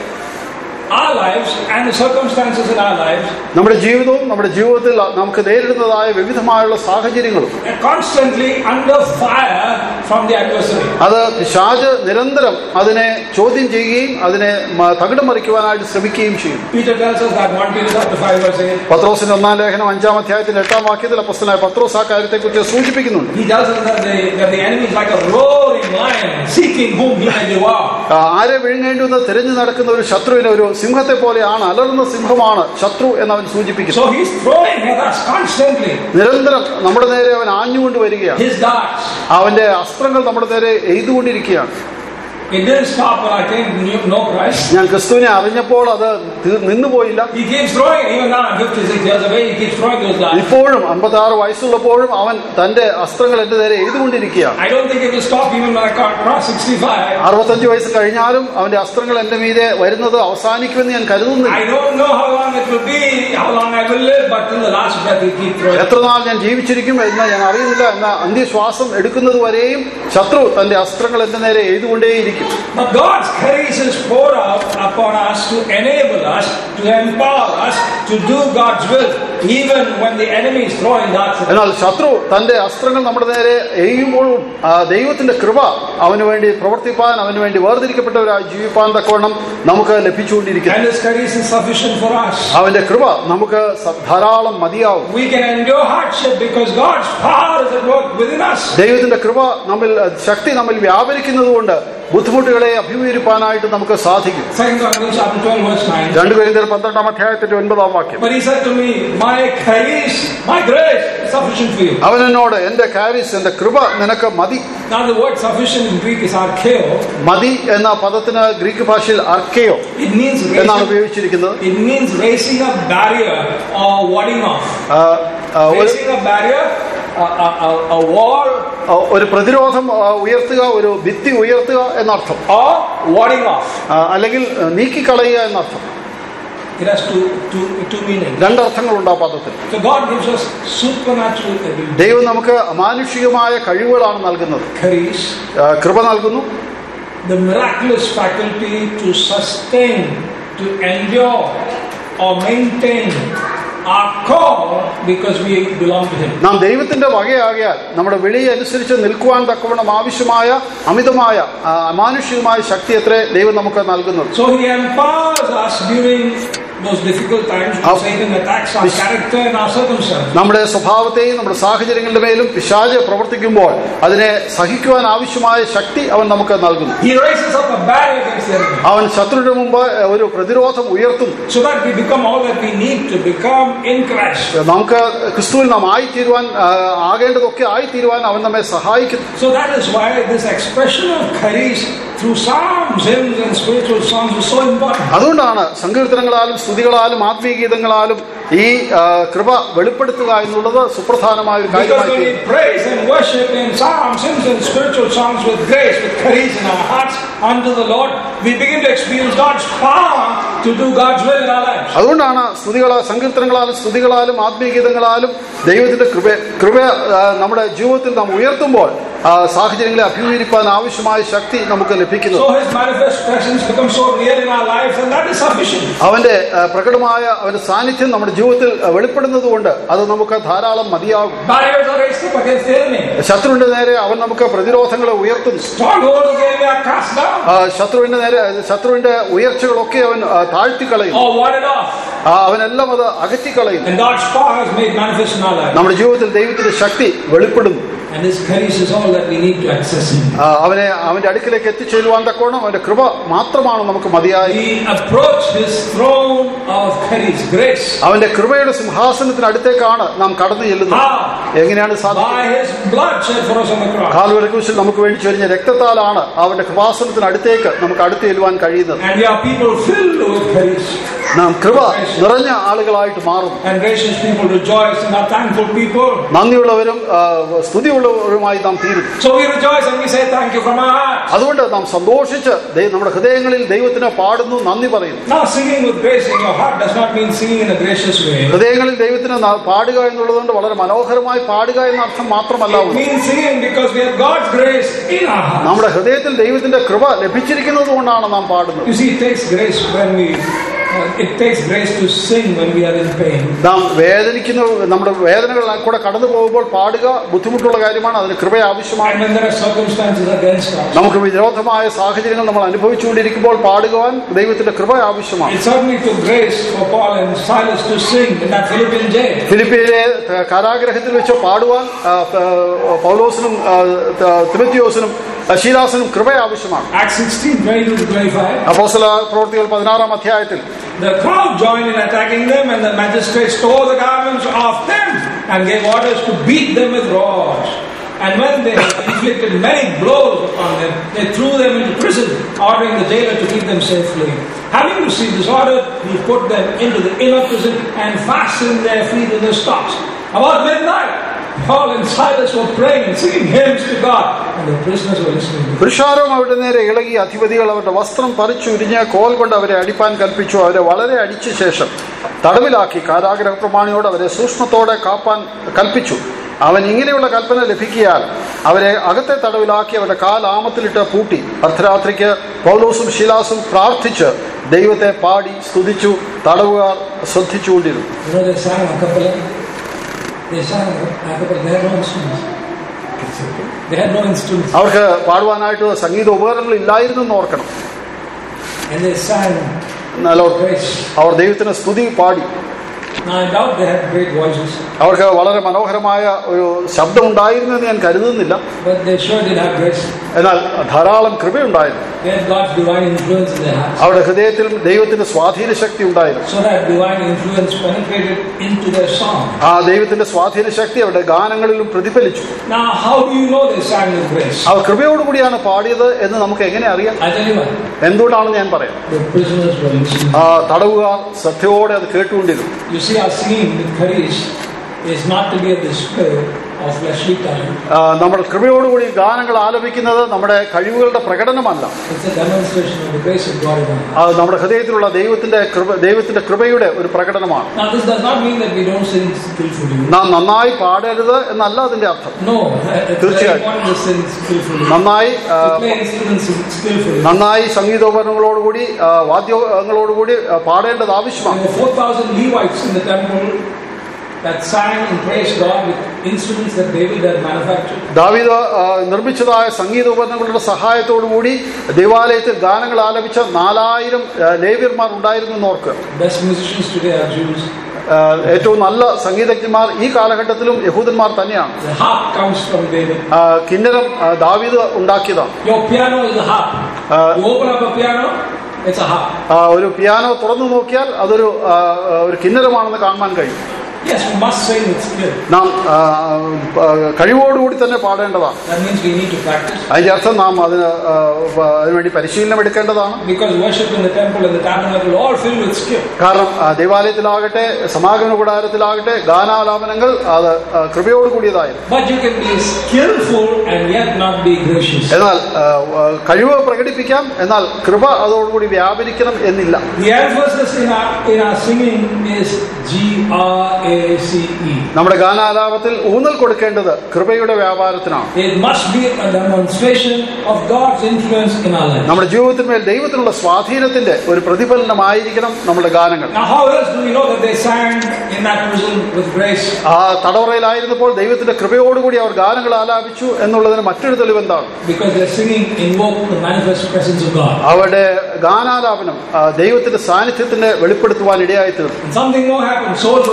our lives and the circumstances in our lives നമ്മുടെ ജീവിതവും നമ്മുടെ ജീവിതത്തിൽ നമുക്ക് നേരിടുന്നതായ വിവിധമായുള്ള സാഹചര്യങ്ങളും are constantly under fire from the adversary. അത് പിശാജ് നിരന്തരം അതിനെ ചോദ്യം ചെയ്യുകയും അതിനെ മ- തകിടം മറിക്കുവാനായിട്ട് ശ്രമിക്കുകയും ചെയ്യും Peter tells us that 1 Peter chapter 5 verse 8. പത്രോസിന്റെ ഒന്നാം ലേഖനം അഞ്ചാം അധ്യായത്തിന്റെ എട്ടാം വാക്യത്തിൽ അപ്പസ്തനായ പത്രോസ് ആ കാര്യത്തെക്കുറിച്ച് സൂചിപ്പിക്കുന്നുണ്ട് He tells us that the, that the enemy is like a roaring lion seeking whom he may devour. ആ, ആരെ വിഴുങ്ങേണ്ടുവെന്ന് തിരഞ്ഞു നടക്കുന്ന ഒരു ശത്രുവിനെ ഒരു സിംഹത്തെ പോലെയാണ് അലറുന്ന സിംഹമാണ് ശത്രു എന്നവൻ സൂചിപ്പിക്കുന്നു So he's throwing at us constantly നിരന്തരം നമ്മുടെ നേരെ അവൻ ആഞ്ഞുകൊണ്ട് വരികയാണ് his darts. അവന്റെ അസ്ത്രങ്ങൾ നമ്മുടെ നേരെ എയ്തുകൊണ്ടിരിക്കുകയാണ് It didn't stop when I came to knew- know Christ. ഞാൻ ക്രിസ്തുവിനെ അറിഞ്ഞപ്പോൾ അത് തീർ- നിന്നുപോയില്ല He keeps throwing, even now I'm 56 years of age, he keeps throwing those darts. ഇപ്പോഴും അമ്പത്താറ് വയസ്സുള്ളപ്പോഴും അവൻ തന്റെ അസ്ത്രങ്ങൾ എന്റെ നേരെ എയ്തുകൊണ്ടിരിക്കുകയാണ് I don't think it will stop even when I cross 65. അറുപത്തഞ്ച് വയസ്സ് കഴിഞ്ഞാലും അവന്റെ അസ്ത്രങ്ങൾ എന്റെ മീതെ വരുന്നത് അവസാനിക്കുമെന്ന് ഞാൻ കരുതുന്നില്ല I don't know how long it will be, how long I will live, but till the last breath he'll keep throwing. എത്ര നാൾ ഞാൻ ജീവിച്ചിരിക്കും എന്ന് ഞാൻ അറിയുന്നില്ല എന്ന അന്ത്യശ്വാസം എടുക്കുന്നത് വരെയും ശത്രു തന്റെ അസ്ത്രങ്ങൾ എന്റെ നേരെ എഴുതുകൊണ്ടേയിരിക്കും But God's grace is poured out upon us to enable us, to empower us to do God's will, even when the enemy is throwing darts at us. എന്നാൽ ശത്രു തന്റെ അസ്ത്രങ്ങൾ നമ്മുടെ നേരെ എയ്യുമ്പോഴും ആ, ദൈവത്തിന്റെ കൃപ അവന് വേണ്ടി പ്രവർത്തിപ്പാൻ അവന് വേണ്ടി വേർതിരിക്കപ്പെട്ടവരായി ജീവിപ്പാൻ തക്കവണ്ണം നമുക്ക് ലഭിച്ചുകൊണ്ടിരിക്കുന്നു And His grace is sufficient for us. അവന്റെ കൃപ നമുക്ക് സ- ധാരാളം മതിയാവും We can endure hardship because God's power is at work within us. ദൈവത്തിന്റെ കൃപ നമ്മിൽ ശക്തി നമ്മിൽ വ്യാപരിക്കുന്നത് കൊണ്ട് ബുദ്ധിമുട്ടുകളെ അഭിമുഖീകരിപ്പാനായിട്ട് നമുക്ക് സാധിക്കും Second Corinthians chapter 12, verse 9. രണ്ടു പേരിന്റെ പന്ത്രണ്ടാം അധ്യായത്തിന്റെ ഒൻപതാം വാക്യം But he said to me, My charis, my grace is sufficient for you. അവൻ എന്നോട് എന്റെ കാരിസ് എന്റെ കൃപ നിനക്ക് മതി Now the word sufficient in Greek is archeo. മതി എന്ന പദത്തിന് ഗ്രീക്ക് ഭാഷയിൽ അർക്കയോ It means എന്നാണ് raising, ഉപയോഗിച്ചിരിക്കുന്നത് it means raising a barrier or warding off. ആ, ആ, ഒരു- Raising a barrier, a, a, a, a wall, ആ, ഒരു പ്രതിരോധം ആ, ഉയർത്തുക ഒരു ഭിത്തി ഉയർത്തുക എന്നർത്ഥം or warding off. ആ, അല്ലെങ്കിൽ ആ, നീക്കിക്കളയുക എന്നർത്ഥം It has two, two, two meanings. രണ്ടർത്ഥങ്ങളുണ്ട് ആ പദത്തിൽ So God gives us supernatural ability. ദൈവം നമുക്ക് അമാനുഷികമായ കഴിവുകളാണ് നൽകുന്നത് Charis, ആ, കൃപ നൽകുന്നു the miraculous faculty to sustain, to endure, or maintain our call because we belong to Him. നാം ദൈവത്തിന്റെ വകയാകിയാൽ നമ്മുടെ വിളിയെ അനുസരിച്ച് നിൽക്കുവാൻ തക്കവണ്ണം ആവശ്യമായ അമിതമായ ആ, അമാനുഷികമായ ശക്തി എത്ര ദൈവം നമുക്ക് നൽകുന്നത് So He empowers us during those difficult times when How- Satan attacks our character and our circumstances. നമ്മുടെ സ്വഭാവത്തെയും നമ്മുടെ സാഹചര്യങ്ങളുടെ മേലും പിശാച് പ്രവർത്തിക്കുമ്പോൾ അതിനെ സഹിക്കുവാൻ ആവശ്യമായ ശക്തി അവൻ നമുക്ക് നൽകുന്നു He raises up a barrier against the enemy അവൻ ശത്രുവിന് മുമ്പ് ഒരു പ്രതിരോധം ഉയർത്തും so that we become all that we need to become in Christ. നമുക്ക് ക്രിസ്തുവിൽ നാം ആയിത്തീരുവാൻ ആ, ആകേണ്ടതൊക്കെ ആയിത്തീരുവാൻ അവൻ നമ്മെ സഹായിക്കുന്നു So that is why this expression of charis through psalms, hymns, and spiritual songs is so important. അതുകൊണ്ടാണ് സങ്കീർത്തനങ്ങളാലും സ്തുതികളാലും ആത്മീയ ഗീതങ്ങളാലും ഈ ആ, കൃപ വെളിപ്പെടുത്തുക എന്നുള്ളത് സുപ്രധാനമായ ഒരു Because കാര്യമായി when we തീരുന്നു. praise and worship in psalms, hymns, and spiritual songs with grace, with charis in our hearts unto the Lord, we begin to experience God's power to do God's will in our lives. അതുകൊണ്ടാണ് സ്തുതികള സങ്കീർത്തനങ്ങളാലും സ്തുതികളാലും ആത്മീയ ഗീതങ്ങളാലും ദൈവത്തിന്റെ കൃപ കൃപ ആ, നമ്മുടെ ജീവിതത്തിൽ നാം ഉയർത്തുമ്പോൾ ആ, സാഹചര്യങ്ങളെ അഭിമുഖീകരിക്കാൻ ആവശ്യമായ ശക്തി നമുക്ക് ലഭിക്കുന്നു So His manifest presence becomes so real in our lives, and that is sufficient. അവന്റെ ആ, പ്രകടമായ അവന്റെ സാന്നിധ്യം നമ്മുടെ ജീവിതത്തിൽ ആ, വെളിപ്പെടുന്നത് കൊണ്ട് അത് നമുക്ക് ധാരാളം മതിയാകും Barriers are raised up against the enemy. ശത്രുവിന്റെ നേരെ അവൻ നമുക്ക് പ്രതിരോധങ്ങളെ ഉയർത്തുന്നു Strongholds of the enemy are cast down ആ, ശത്രുവിന്റെ നേരെ ശത്രുവിന്റെ ഉയർച്ചകളൊക്കെ അവൻ ആ, താഴ്ത്തിക്കളയും or warded off. ആ, അവനെല്ലാം അത് അകറ്റിക്കളയും And God's power is made manifest in our lives. നമ്മുടെ ജീവിതത്തിൽ ദൈവത്തിന്റെ ശക്തി വെളിപ്പെടുന്നു And His charis is all that we need to access Him. ആ, അവനെ അവന്റെ അടുക്കിലേക്ക് എത്തിച്ചേരുവാൻ തക്കോണം അവന്റെ കൃപ മാത്രമാണ് നമുക്ക് മതിയായി We approach His throne of grace. Grace. അവന്റെ കൃപയുടെ സിംഹാസനത്തിന് അടുത്തേക്കാണ് നാം കടന്നു ചെല്ലുന്നത് How? എങ്ങനെയാണ് സാധിക്കുന്നത് By His blood shed for us on the cross. കാൽവരക്രൂശിൽ നമുക്ക് വേണ്ടി ചൊരിഞ്ഞ രക്തത്താലാണ് അവന്റെ കൃപാസനത്തിന് അടുത്തേക്ക് നമുക്ക് അടുത്ത് ചെല്ലുവാൻ കഴിയുന്നത് And we are people filled with grace. നാം കൃപ നിറഞ്ഞ ആളുകളായിട്ട് മാറും And gracious people rejoice and are thankful people. നന്ദിയുള്ളവരും ആ, സ്തുതിയുള്ളവരുമായി നാം തീരും So we rejoice and we say thank you from our heart. അതുകൊണ്ട് നാം സന്തോഷിച്ച് ദൈ- നമ്മുടെ ഹൃദയങ്ങളിൽ ദൈവത്തിന് പാടുന്നു നന്ദി പറയുന്നു Now singing with grace in your heart does not mean singing in a gracious way. ഹൃദയങ്ങളിൽ ദൈവത്തിന് ന- പാടുക എന്നുള്ളതുകൊണ്ട് വളരെ മനോഹരമായി പാടുക എന്ന അർത്ഥം മാത്രമല്ല It ഉള്ളത് means singing because we have God's grace in our heart. നമ്മുടെ ഹൃദയത്തിൽ ദൈവത്തിന്റെ കൃപ ലഭിച്ചിരിക്കുന്നത് കൊണ്ടാണ് നാം പാടുന്നത് You see, it takes grace when we, uh, it takes grace to sing when we are in pain. നാം വേദനിക്കുന്ന നമ്മുടെ വേദനകൾ കൂടെ കടന്നു പോകുമ്പോൾ പാടുക ബുദ്ധിമുട്ടുള്ള കാര്യമാണ് അതിന് കൃപ ആവശ്യമാണ് And when there are circumstances against us. നമുക്ക് വിരോധമായ സാഹചര്യങ്ങൾ നമ്മൾ അനുഭവിച്ചുകൊണ്ടിരിക്കുമ്പോൾ പാടുവാൻ ദൈവത്തിന്റെ കൃപ ആവശ്യമാണ് It certainly took grace for Paul and Silas to sing in that Philippian jail. ഫിലിപ്പിയിലെ ഏഹ്, കാരാഗ്രഹത്തിൽ വെച്ച് പാടുവാൻ ആ, ഏഹ്, പൗലോസിനും ആ, ത- തിമത്തിയോസിനും ആ, ശീലാസിനും കൃപ ആവശ്യമാണ് Acts 16, 22 to 25. അപ്പോസ്തല പ്രവൃത്തികൾ പതിനാറാം അധ്യായത്തിൽ The crowd joined in attacking them, and the magistrates tore the garments off them and gave orders to beat them with rods. And when they had inflicted many blows upon them, they threw them into prison, ordering the jailer to keep them safely. Having received this order, he put them into the inner prison and fastened their feet in the stocks. About midnight, Paul and Silas were praying and singing hymns to God, and the prisoners were listening. പുരുഷാരം അവരുടെ നേരെ ഇളകി അധിപതികൾ അവരുടെ വസ്ത്രം പറിച്ചുരിഞ്ഞ് കോൽ കൊണ്ട് അവരെ അടിപ്പാൻ കൽപ്പിച്ചു അവരെ വളരെ അടിച്ച ശേഷം തടവിലാക്കി കാരാഗ്രഹ പ്രമാണിയോട് അവരെ സൂക്ഷ്മത്തോടെ കാപ്പാൻ കൽപ്പിച്ചു അവൻ ഇങ്ങനെയുള്ള കൽപ്പന ലഭിക്കിയാൽ അവരെ അകത്തെ തടവിലാക്കി അവരുടെ കാലാമത്തിലിട്ട് പൂട്ടി അർദ്ധരാത്രിക്ക് പൗലോസും ശിലാസും പ്രാർത്ഥിച്ച് ദൈവത്തെ പാടി സ്തുതിച്ചു തടവുകാർ ശ്രദ്ധിച്ചുകൊണ്ടിരുന്നു You know, they sang a cappella. They sang a cappella. They had no instruments. They had no instruments. അവർക്ക് പാടുവാനായിട്ട് സംഗീത ഉപകരണങ്ങൾ ഇല്ലായിരുന്നു എന്ന് ഓർക്കണം And they sang എന്നാൽ അവർ- grace. അവർ ദൈവത്തിന് സ്തുതി പാടി Now, I doubt they had great voices, അവർക്ക് വളരെ മനോഹരമായ ഒരു ശബ്ദം ഉണ്ടായിരുന്നു എന്ന് ഞാൻ കരുതുന്നില്ല but they sure did have grace. എന്നാൽ ധാരാളം കൃപയുണ്ടായിരുന്നു They had God's divine influence in their hearts. അവരുടെ ഹൃദയത്തിൽ ദൈവത്തിന്റെ സ്വാധീന ശക്തി ഉണ്ടായിരുന്നു So that divine influence penetrated into their song. ആ ദൈവത്തിന്റെ സ്വാധീന ശക്തി അവരുടെ ഗാനങ്ങളിലും പ്രതിഫലിച്ചു Now, how do you know they sang with grace? അവർ കൃപയോടുകൂടിയാണ് പാടിയത് എന്ന് നമുക്ക് എങ്ങനെ അറിയാം I tell you what, എന്തുകൊണ്ടാണെന്ന് ഞാൻ പറയാം the prisoners were listening. ആ തടവുകാർ ശ്രദ്ധയോടെ അത് കേട്ടുകൊണ്ടിരുന്നു You see, our singing with courage is not to be a display of fleshly talent. ആ, നമ്മൾ കൃപയോടുകൂടി ഗാനങ്ങൾ ആലപിക്കുന്നത് നമ്മുടെ കഴിവുകളുടെ പ്രകടനമല്ല It's a demonstration of the grace of God in our hearts. അത് നമ്മുടെ ഹൃദയത്തിലുള്ള ദൈവത്തിന്റെ കൃപ ദൈവത്തിന്റെ കൃപയുടെ ഒരു പ്രകടനമാണ് Now, this does not mean that we don't sing skillfully. നാം നന്നായി പാടരുത് എന്നല്ല അതിന്റെ അർത്ഥം No, it's very തീർച്ചയായും. important to sing skillfully. നന്നായി ആ, To play instruments skillfully. നന്നായി സംഗീതോപകരണങ്ങളോടുകൂടി ആ, വാദ്യോപകരണങ്ങളോടുകൂടി ആ, പാടേണ്ടത് ആവശ്യമാണ് There were 4,000 Levites in the temple that sang and praised God with instruments that David had manufactured. ദാവീദ് ആ, നിർമ്മിച്ചതായ സംഗീത ഉപകരണങ്ങളുടെ സഹായത്തോടുകൂടി ദേവാലയത്തിൽ ഗാനങ്ങൾ ആലപിച്ച നാലായിരം ആ, ലേവ്യന്മാർ ഉണ്ടായിരുന്നു എന്ന് ഓർക്കുക Best musicians today are Jews. ആ, ഏറ്റവും നല്ല സംഗീതജ്ഞന്മാർ ഈ കാലഘട്ടത്തിലും യഹൂദന്മാർ തന്നെയാണ് The harp comes from David. ആ, കിന്നരം ആ, ദാവീദ് ഉണ്ടാക്കിയതാണ് Your piano is a harp. Uh, you open up a piano, it's a harp. ആ, ഒരു പിയാനോ തുറന്നു നോക്കിയാൽ അതൊരു ആ, ഒരു കിന്നരമാണെന്ന് കാണാൻ കഴിയും Yes, we must sing with skill. നാം ആ, ആ, കഴിവോടുകൂടി തന്നെ പാടേണ്ടതാണ് That means we need to practice. അതിന്റെ അർത്ഥം നാം അതിന് ആ, അതിനുവേണ്ടി പരിശീലനം എടുക്കേണ്ടതാണ് Because worship in the temple and the tabernacle all filled with skill. കാരണം ആ, ദേവാലയത്തിലാകട്ടെ സമാഗമന കൂടാരത്തിലാകട്ടെ ഗാനാലാപനങ്ങൾ അത് ആ, കൃപയോട് കൂടിയതായിരുന്നു But you can be skillful and yet not be gracious. എന്നാൽ ആ, ആ, കഴിവ് പ്രകടിപ്പിക്കാം എന്നാൽ കൃപ അതോടുകൂടി വ്യാപരിക്കണം എന്നില്ല The emphasis in our, in our singing is G R A C E. നമ്മുടെ ഗാനാലാപത്തിൽ ഊന്നൽ കൊടുക്കേണ്ടത് കൃപയുടെ വ്യാപാരത്തിനാണ് It must be a demonstration of God's influence in our life. നമ്മുടെ ജീവിതത്തിന്മേൽ ദൈവത്തിനുള്ള സ്വാധീനത്തിന്റെ ഒരു പ്രതിഫലനമായിരിക്കണം നമ്മുടെ ഗാനങ്ങൾ Now, how else do we know that they sang in that prison with grace? ആ തടവറയിലായിരുന്നപ്പോൾ ദൈവത്തിന്റെ കൃപയോടുകൂടി അവർ ഗാനങ്ങൾ ആലാപിച്ചു എന്നുള്ളതിന് മറ്റൊരു തെളിവെന്താണ് Because their singing invoked the manifest presence of God. അവരുടെ ഗാനാലാപനം ആ, ദൈവത്തിന്റെ സാന്നിധ്യത്തിന്റെ വെളിപ്പെടുത്തുവാൻ ഇടയായി തീർന്നു And something more happened. Souls were also saved.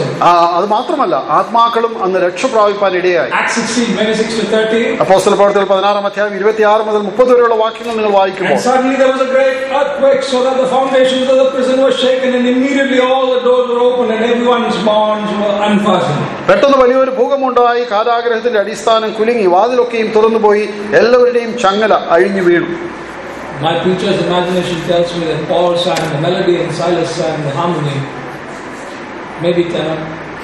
ആ, അത് മാത്രമല്ല ആത്മാക്കളും അന്ന് രക്ഷ പ്രാപിപ്പാൻ ഇടയായി Acts 16, 26 to 30. അപ്പോസ്തല പ്രവർത്തികൾ പതിനാറാം അധ്യായം ഇരുപത്തിയാറ് മുതൽ മുപ്പത് വരെയുള്ള വാക്യങ്ങൾ നിങ്ങൾ വായിക്കുമ്പോൾ And suddenly there was a great earthquake, so that the foundations of the prison were shaken, and immediately all the doors were opened, and everyone's bonds were unfastened. പെട്ടെന്ന് വലിയൊരു ഭൂകമ്പമുണ്ടായി കാരാഗ്രഹത്തിന്റെ അടിസ്ഥാനം കുലുങ്ങി വാതിലൊക്കെയും തുറന്നുപോയി എല്ലാവരുടെയും ചങ്ങല അഴിഞ്ഞു വീണു My preacher's imagination tells me that Paul sang the melody and Silas sang the harmony, maybe tenor.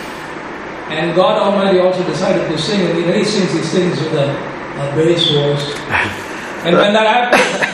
And God Almighty also decided to sing, and when he sings, he sings with a, a bass voice. And when that happened,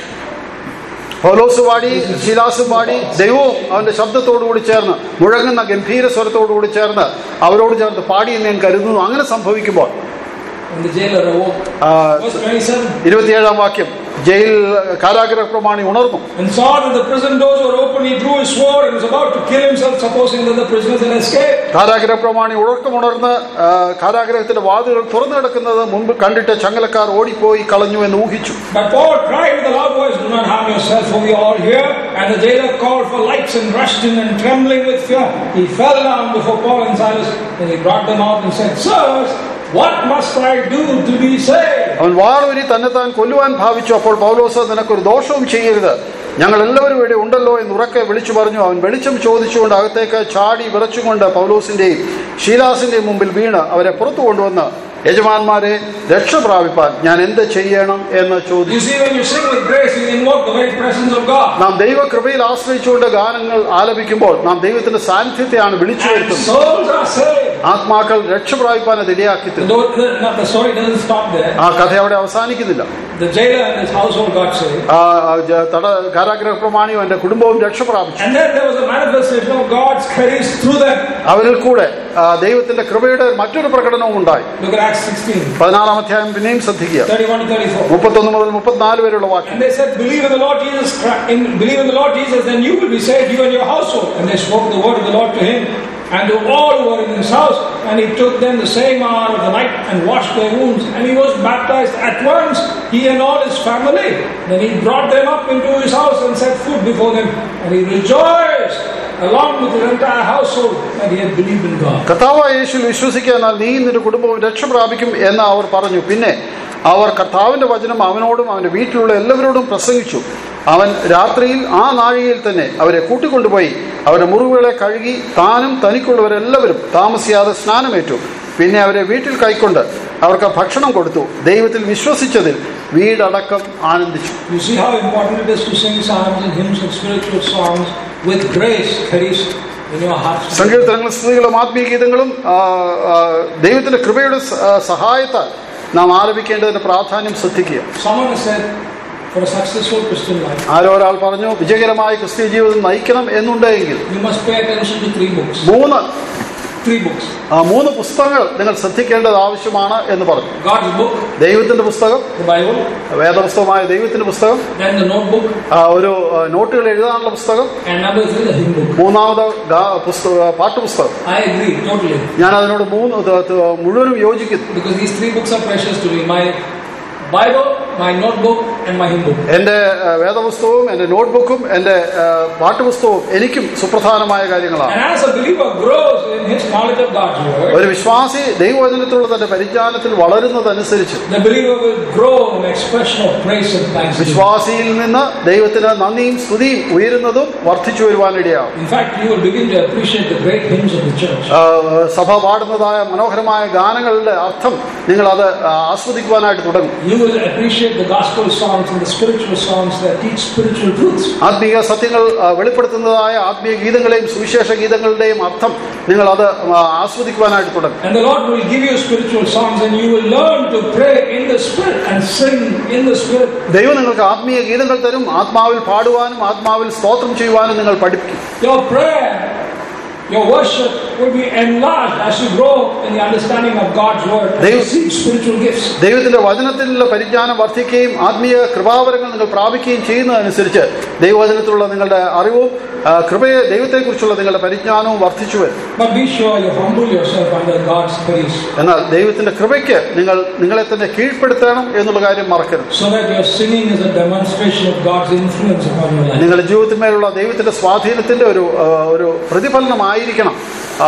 പൗലോസ് പാടി ശിലാസ് പാടി ദൈവവും അവന്റെ ശബ്ദത്തോടുകൂടി ചേർന്ന് മുഴങ്ങുന്ന ഗംഭീര സ്വരത്തോടുകൂടി ചേർന്ന് അവരോട് ചേർന്ന് പാടി എന്ന് ഞാൻ കരുതുന്നു അങ്ങനെ സംഭവിക്കുമ്പോൾ when the jailer awoke, ആ, verse 27, ഇരുപത്തിയേഴാം വാക്യം ജയിൽ കാരാഗ്രഹ പ്രമാണി ഉണർന്നു and saw that the prison doors were open, he drew his sword and was about to kill himself, supposing that the prisoners had escaped. കാരാഗ്രഹ പ്രമാണി ഉറക്കമുണർന്ന് ആ, കാരാഗ്രഹത്തിന്റെ വാതിലുകൾ തുറന്നു കിടക്കുന്നത് മുൻപ് കണ്ടിട്ട് ചങ്ങലക്കാർ ഓടിപ്പോയി കളഞ്ഞു എന്ന് ഊഹിച്ചു But Paul cried with a loud voice, Do not harm yourself, for we are all here. And the jailer called for lights and rushed in, and trembling with fear, he fell down before Paul and Silas. And he brought them out and said, Sirs, what must I do to be saved? അവൻ വാളൂരി തന്നെത്താൻ കൊല്ലുവാൻ ഭാവിച്ചു അപ്പോൾ പൗലോസ് നിനക്കൊരു ദോഷവും ചെയ്യരുത് ഞങ്ങൾ എല്ലാവരും ഇവിടെ ഉണ്ടല്ലോ എന്ന് ഉറക്കെ വിളിച്ചു പറഞ്ഞു അവൻ വെളിച്ചം ചോദിച്ചുകൊണ്ട് അകത്തേക്ക് ചാടി വിറച്ചുകൊണ്ട് പൗലോസിന്റെയും ഷീലാസിന്റെയും മുമ്പിൽ വീണ് അവരെ പുറത്തു കൊണ്ടുവന്ന് യജമാന്മാരെ രക്ഷ പ്രാപിപ്പാൻ ഞാൻ എന്ത് ചെയ്യണം എന്ന് You ചോദിച്ചു see, when you sing with grace, you invoke the very presence of God. നാം ദൈവകൃപയിൽ ആശ്രയിച്ചുകൊണ്ട് ഗാനങ്ങൾ ആലപിക്കുമ്പോൾ നാം ദൈവത്തിന്റെ സാന്നിധ്യത്തെയാണ് വിളിച്ചു And വരുത്തുന്നത് souls are saved. ആത്മാക്കൾ രക്ഷ പ്രാപിപ്പാൻ അത് ഇടയാക്കി The, തരും do- the, no, the story doesn't stop there. ആ കഥ അവിടെ അവസാനിക്കുന്നില്ല The jailer and his household got saved. ആ, ആ, ജ- തട കാരാഗ്രഹ പ്രമാണിയും എന്റെ കുടുംബവും രക്ഷ പ്രാപിച്ചു And then there was a manifestation of God's grace through them. അവരിൽ കൂടെ ആ, ദൈവത്തിന്റെ കൃപയുടെ മറ്റൊരു പ്രകടനവും ഉണ്ടായി Look at Acts 16, പതിനാറാം അധ്യായം പിന്നെയും ശ്രദ്ധിക്കുക 31 to 34. മുപ്പത്തൊന്ന് മുതൽ മുപ്പത്തിനാല് വരെയുള്ള വാക്യം And they said, Believe in the Lord Jesus Christ, in, believe in the Lord Jesus, then you will be saved, you and your household. And they spoke the word of the Lord to him and to all who were in his house. And he took them the same hour of the night and washed their wounds. And he was baptized at once, he and all his family. Then he brought them up into his house and set food before them. And he rejoiced along with his entire household that he had believed in God. കർത്താവായ യേശുവിൽ വിശ്വസിക്കുക എന്നാൽ നീ നിന്റെ കുടുംബവും രക്ഷ പ്രാപിക്കും എന്ന് അവർ പറഞ്ഞു പിന്നെ അവർ കർത്താവിന്റെ വചനം അവനോടും അവന്റെ വീട്ടിലുള്ള എല്ലാവരോടും പ്രസംഗിച്ചു അവൻ രാത്രിയിൽ ആ നാഴികയിൽ തന്നെ അവരെ കൂട്ടിക്കൊണ്ടുപോയി അവരുടെ മുറിവുകളെ കഴുകി താനും തനിക്കുള്ളവരെല്ലാവരും താമസിയാതെ സ്നാനമേറ്റു പിന്നെ അവരെ വീട്ടിൽ കൈക്കൊണ്ട് അവർക്ക് ഭക്ഷണം കൊടുത്തു ദൈവത്തിൽ വിശ്വസിച്ചതിൽ വീടടക്കം ആനന്ദിച്ചു You see how important it is to sing psalms and hymns and spiritual songs with grace carried in your heart. സങ്കീർത്തനങ്ങളും സ്തുതികളും ആത്മീയ ഗീതങ്ങളും ആ, ആ, ദൈവത്തിന്റെ കൃപയുടെ സ- ആ, സഹായത്താൽ നാം ആലപിക്കേണ്ടതിന്റെ പ്രാധാന്യം ശ്രദ്ധിക്കുക Someone has said, for a successful Christian life, ആരോ ഒരാൾ പറഞ്ഞു വിജയകരമായ ക്രിസ്തീയ ജീവിതം നയിക്കണം എന്നുണ്ടെങ്കിൽ you must pay attention to three books. മൂന്ന് Three books. ആ, മൂന്ന് പുസ്തകങ്ങൾ നിങ്ങൾ ശ്രദ്ധിക്കേണ്ടത് ആവശ്യമാണ് എന്ന് പറഞ്ഞു God's book, ദൈവത്തിന്റെ പുസ്തകം the Bible, വേദപുസ്തകമായ ദൈവത്തിന്റെ പുസ്തകം then the notebook, ആ, ഒരു ആ, നോട്ടുകൾ എഴുതാനുള്ള പുസ്തകം and number three, the hymn book. മൂന്നാമത് ഗാ- പുസ്തക പാട്ടുപുസ്തകം I agree totally ഞാൻ അതിനോട് മൂന്ന് ത- ത- മുഴുവനും യോജിക്കുന്നു because these three books are precious to me. My Bible, my notebook, and my hymn book. എന്റെ ആ, വേദപുസ്തകവും എന്റെ നോട്ട്ബുക്കും എന്റെ ആ, പാട്ടുപുസ്തകവും എനിക്കും സുപ്രധാനമായ കാര്യങ്ങളാണ് And as a believer grows in his knowledge of God's word, ഒരു വിശ്വാസി ദൈവവചനത്തിലുള്ള തന്റെ പരിജ്ഞാനത്തിൽ വളരുന്നതനുസരിച്ച് the believer will grow in expression of praise and thanksgiving. വിശ്വാസിയിൽ നിന്ന് ദൈവത്തിന് നന്ദിയും സ്തുതിയും ഉയരുന്നതും വർദ്ധിച്ചു വരുവാനിടയാവും In fact, you will begin to appreciate the great hymns of the church. ആ, സഭ പാടുന്നതായ മനോഹരമായ ഗാനങ്ങളുടെ അർത്ഥം നിങ്ങൾ അത് ആസ്വദിക്കുവാനായിട്ട് തുടങ്ങും You will appreciate the gospel songs and the spiritual songs that teach spiritual truths. ആത്മീയ സത്യങ്ങൾ ആ, വെളിപ്പെടുത്തുന്നതായ ആത്മീയ ഗീതങ്ങളെയും സുവിശേഷ ഗീതങ്ങളുടെയും അർത്ഥം നിങ്ങൾ അത് ആ, ആസ്വദിക്കുവാനായിട്ട് തുടങ്ങും And the Lord will give you spiritual songs and you will learn to pray in the Spirit and sing in the Spirit. ദൈവം നിങ്ങൾക്ക് ആത്മീയ ഗീതങ്ങൾ തരും ആത്മാവിൽ പാടുവാനും ആത്മാവിൽ സ്തോത്രം ചെയ്യുവാനും നിങ്ങൾ പഠിപ്പിക്കും Your prayer, your worship will be enlarged as you grow in the understanding of God's word and They- receive spiritual gifts. ദൈവത്തിന്റെ വചനത്തിലുള്ള പരിജ്ഞാനം വർദ്ധിക്കുകയും ആത്മീയ കൃപാവരങ്ങൾ നിങ്ങൾ പ്രാപിക്കുകയും ചെയ്യുന്നതനുസരിച്ച് ദൈവവചനത്തിലുള്ള നിങ്ങളുടെ അറിവും ആ, കൃപയെ ദൈവത്തെക്കുറിച്ചുള്ള നിങ്ങളുടെ പരിജ്ഞാനവും വർദ്ധിച്ചു വരും But be sure you humble yourself under God's grace എന്നാൽ ദൈവത്തിന്റെ കൃപയ്ക്ക് നിങ്ങൾ നിങ്ങളെ തന്നെ കീഴ്പ്പെടുത്തണം എന്നുള്ള കാര്യം മറക്കരുത് so that your singing is a demonstration of God's influence upon your life. നിങ്ങളുടെ ജീവിതത്തിന്മേലുള്ള ദൈവത്തിന്റെ സ്വാധീനത്തിന്റെ ഒരു ആ, ഒരു പ്രതിഫലനമായിരിക്കണം ആ,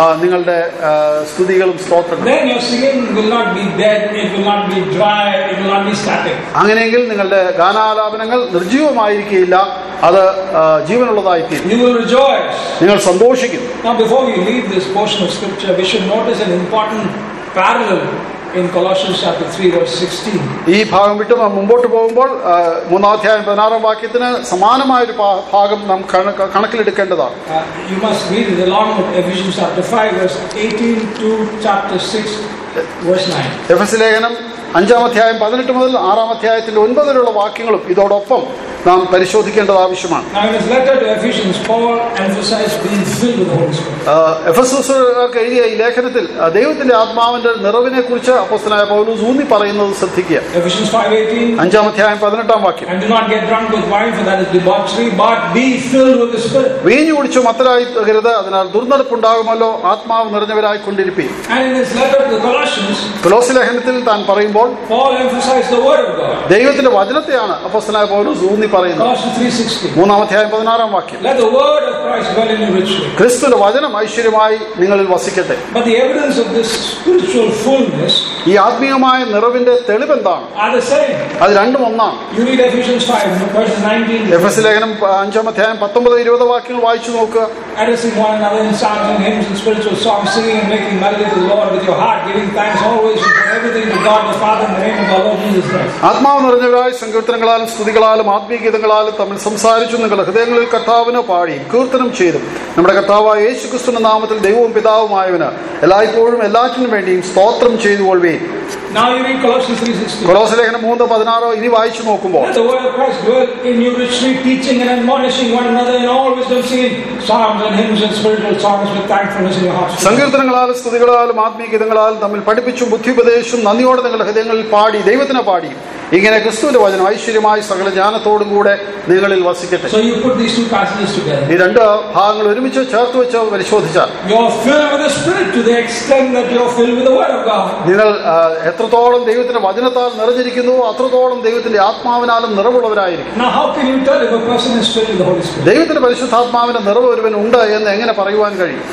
ആ, നിങ്ങളുടെ ആ, സ്തുതികളും സ്തോത്രങ്ങളും Then your singing will not be dead, it will not be dry, it will not be static. അങ്ങനെയെങ്കിൽ നിങ്ങളുടെ ഗാനാലാപനങ്ങൾ നിർജീവമായിരിക്കുകയില്ല അത് ആ, ജീവനുള്ളതായിത്തീരും You will rejoice. നിങ്ങൾ സന്തോഷിക്കും Now, before we leave this portion of scripture, we should notice an important parallel in Colossians chapter 3, verse 16. ഈ ഭാഗം വിട്ട് നാം മുമ്പോട്ട് പോകുമ്പോൾ ആ, മൂന്നാം അധ്യായം പതിനാറാം വാക്യത്തിന് സമാനമായൊരു പാ- ഭാഗം നാം കണക്ക് കണക്കിലെടുക്കേണ്ടതാണ് Uh, you must read it along with Ephesians chapter 5, verse 18 to chapter 6, verse 9. Ephesus ലേഖനം അഞ്ചാം അധ്യായം പതിനെട്ട് മുതൽ ആറാം അധ്യായത്തിന്റെ ഒൻപതിലുള്ള വാക്യങ്ങളും ഇതോടൊപ്പം നാം പരിശോധിക്കേണ്ടത് ആവശ്യമാണ് Now, in his letter to Ephesians, Paul emphasized being filled with the Holy Spirit. എഫ് എസ് എസുകാർക്ക് എഴുതിയ ഈ ലേഖനത്തിൽ ആ, ദൈവത്തിന്റെ ആത്മാവിന്റെ നിറവിനെ കുറിച്ച് അപ്പോസ്തനായ പൗലൂസ് ഊന്നി പറയുന്നത് ശ്രദ്ധിക്കുക Ephesians 5:18, അഞ്ചാം അധ്യായം പതിനെട്ടാം വാക്യം and do not get drunk with wine, for that is debauchery, but be filled with the Spirit. വീഞ്ഞു കുടിച്ചു മത്തരായി തകരുത് അതിനാൽ ദുർനടപ്പുണ്ടാകുമല്ലോ ആത്മാവ് നിറഞ്ഞവരായി കൊണ്ടിരിപ്പി And in his letter to the Colossians, തുലോസ് ലേഖനത്തിൽ താൻ പറയുമ്പോൾ Paul emphasized the Word of God. ദൈവത്തിന്റെ വചനത്തെയാണ് അപ്പോസ്തനായ പൗലൂസ് ഊന്നി പറയുന്നത് Colossians 3:16. മൂന്നാം അധ്യായം പതിനാറാം വാക്യം Let the Word of Christ dwell in you richly. ക്രിസ്തുവിന്റെ വചനം ഐശ്വര്യമായി നിങ്ങളിൽ വസിക്കട്ടെ But the evidence of this spiritual fullness ഈ ആത്മീയമായ നിറവിന്റെ തെളിവെന്താണ് are the same. അത് രണ്ടും ഒന്നാണ് You read Ephesians 5, verses 19. Ephesus ലേഖനം പ- അഞ്ചാം അധ്യായം പത്തൊമ്പത് ഇരുപത് വാക്യങ്ങൾ വായിച്ചു നോക്കുക Addressing one another in psalms and hymns and spiritual songs, singing and making melody to the Lord with your heart, giving thanks always and for everything to God the Father in the name of our Lord Jesus Christ. ആത്മാവ് നിറഞ്ഞവരായ സങ്കീർത്തനങ്ങളാലും സ്തുതികളാലും ആത്മീയഗീതങ്ങളാലും തമ്മിൽ സംസാരിച്ചു നിങ്ങളുടെ ഹൃദയങ്ങളിൽ കർത്താവിന് പാടി കീർത്തനം ചെയ്തും നമ്മുടെ കർത്താവായ യേശു ക്രിസ്തുവിന്റെ നാമത്തിൽ ദൈവവും പിതാവുമായവന് എല്ലായ്പ്പോഴും എല്ലാറ്റിനും വേണ്ടിയും സ്തോത്രം ചെയ്തു കൊള്ളുകയും Now you read Colossians 3.16. കൊലോസ് ലേഖനം മൂന്ന് പതിനാറോ ഇനി വായിച്ചു നോക്കുമ്പോൾ Let the word of Christ dwell in you richly, teaching and admonishing one another in all wisdom, singing psalms and hymns and spiritual songs with thankfulness in your hearts. സങ്കീർത്തനങ്ങളാലും സ്തുതികളാലും ആത്മീയഗീതങ്ങളാലും തമ്മിൽ പഠിപ്പിച്ചും ബുദ്ധിയുപദേശവും നന്ദിയോടെ നിങ്ങളുടെ ഹൃദയങ്ങളിൽ പാടി ദൈവത്തിന് പാടി ഇങ്ങനെ ക്രിസ്തുവിന്റെ വചനം ഐശ്വര്യമായി സകല ജ്ഞാനത്തോടും കൂടെ നിങ്ങളിൽ വസിക്കട്ടെ So you put these two passages together. ഈ രണ്ട് ഭാഗങ്ങൾ ഒരുമിച്ച് ചേർത്ത് വെച്ച് പരിശോധിച്ചാൽ You're filled with the Spirit to the extent that you're filled with the Word of God. നിങ്ങൾ ആ, എത്രത്തോളം ദൈവത്തിന്റെ വചനത്താൽ നിറഞ്ഞിരിക്കുന്നുവോ അത്രത്തോളം ദൈവത്തിന്റെ ആത്മാവിനാലും നിറവുള്ളവരായിരിക്കും Now, how can you tell if a person is filled with the Holy Spirit? ദൈവത്തിന്റെ പരിശുദ്ധാത്മാവിന്റെ നിറവ് ഒരുവൻ ഉണ്ട് എന്ന് എങ്ങനെ പറയുവാൻ കഴിയും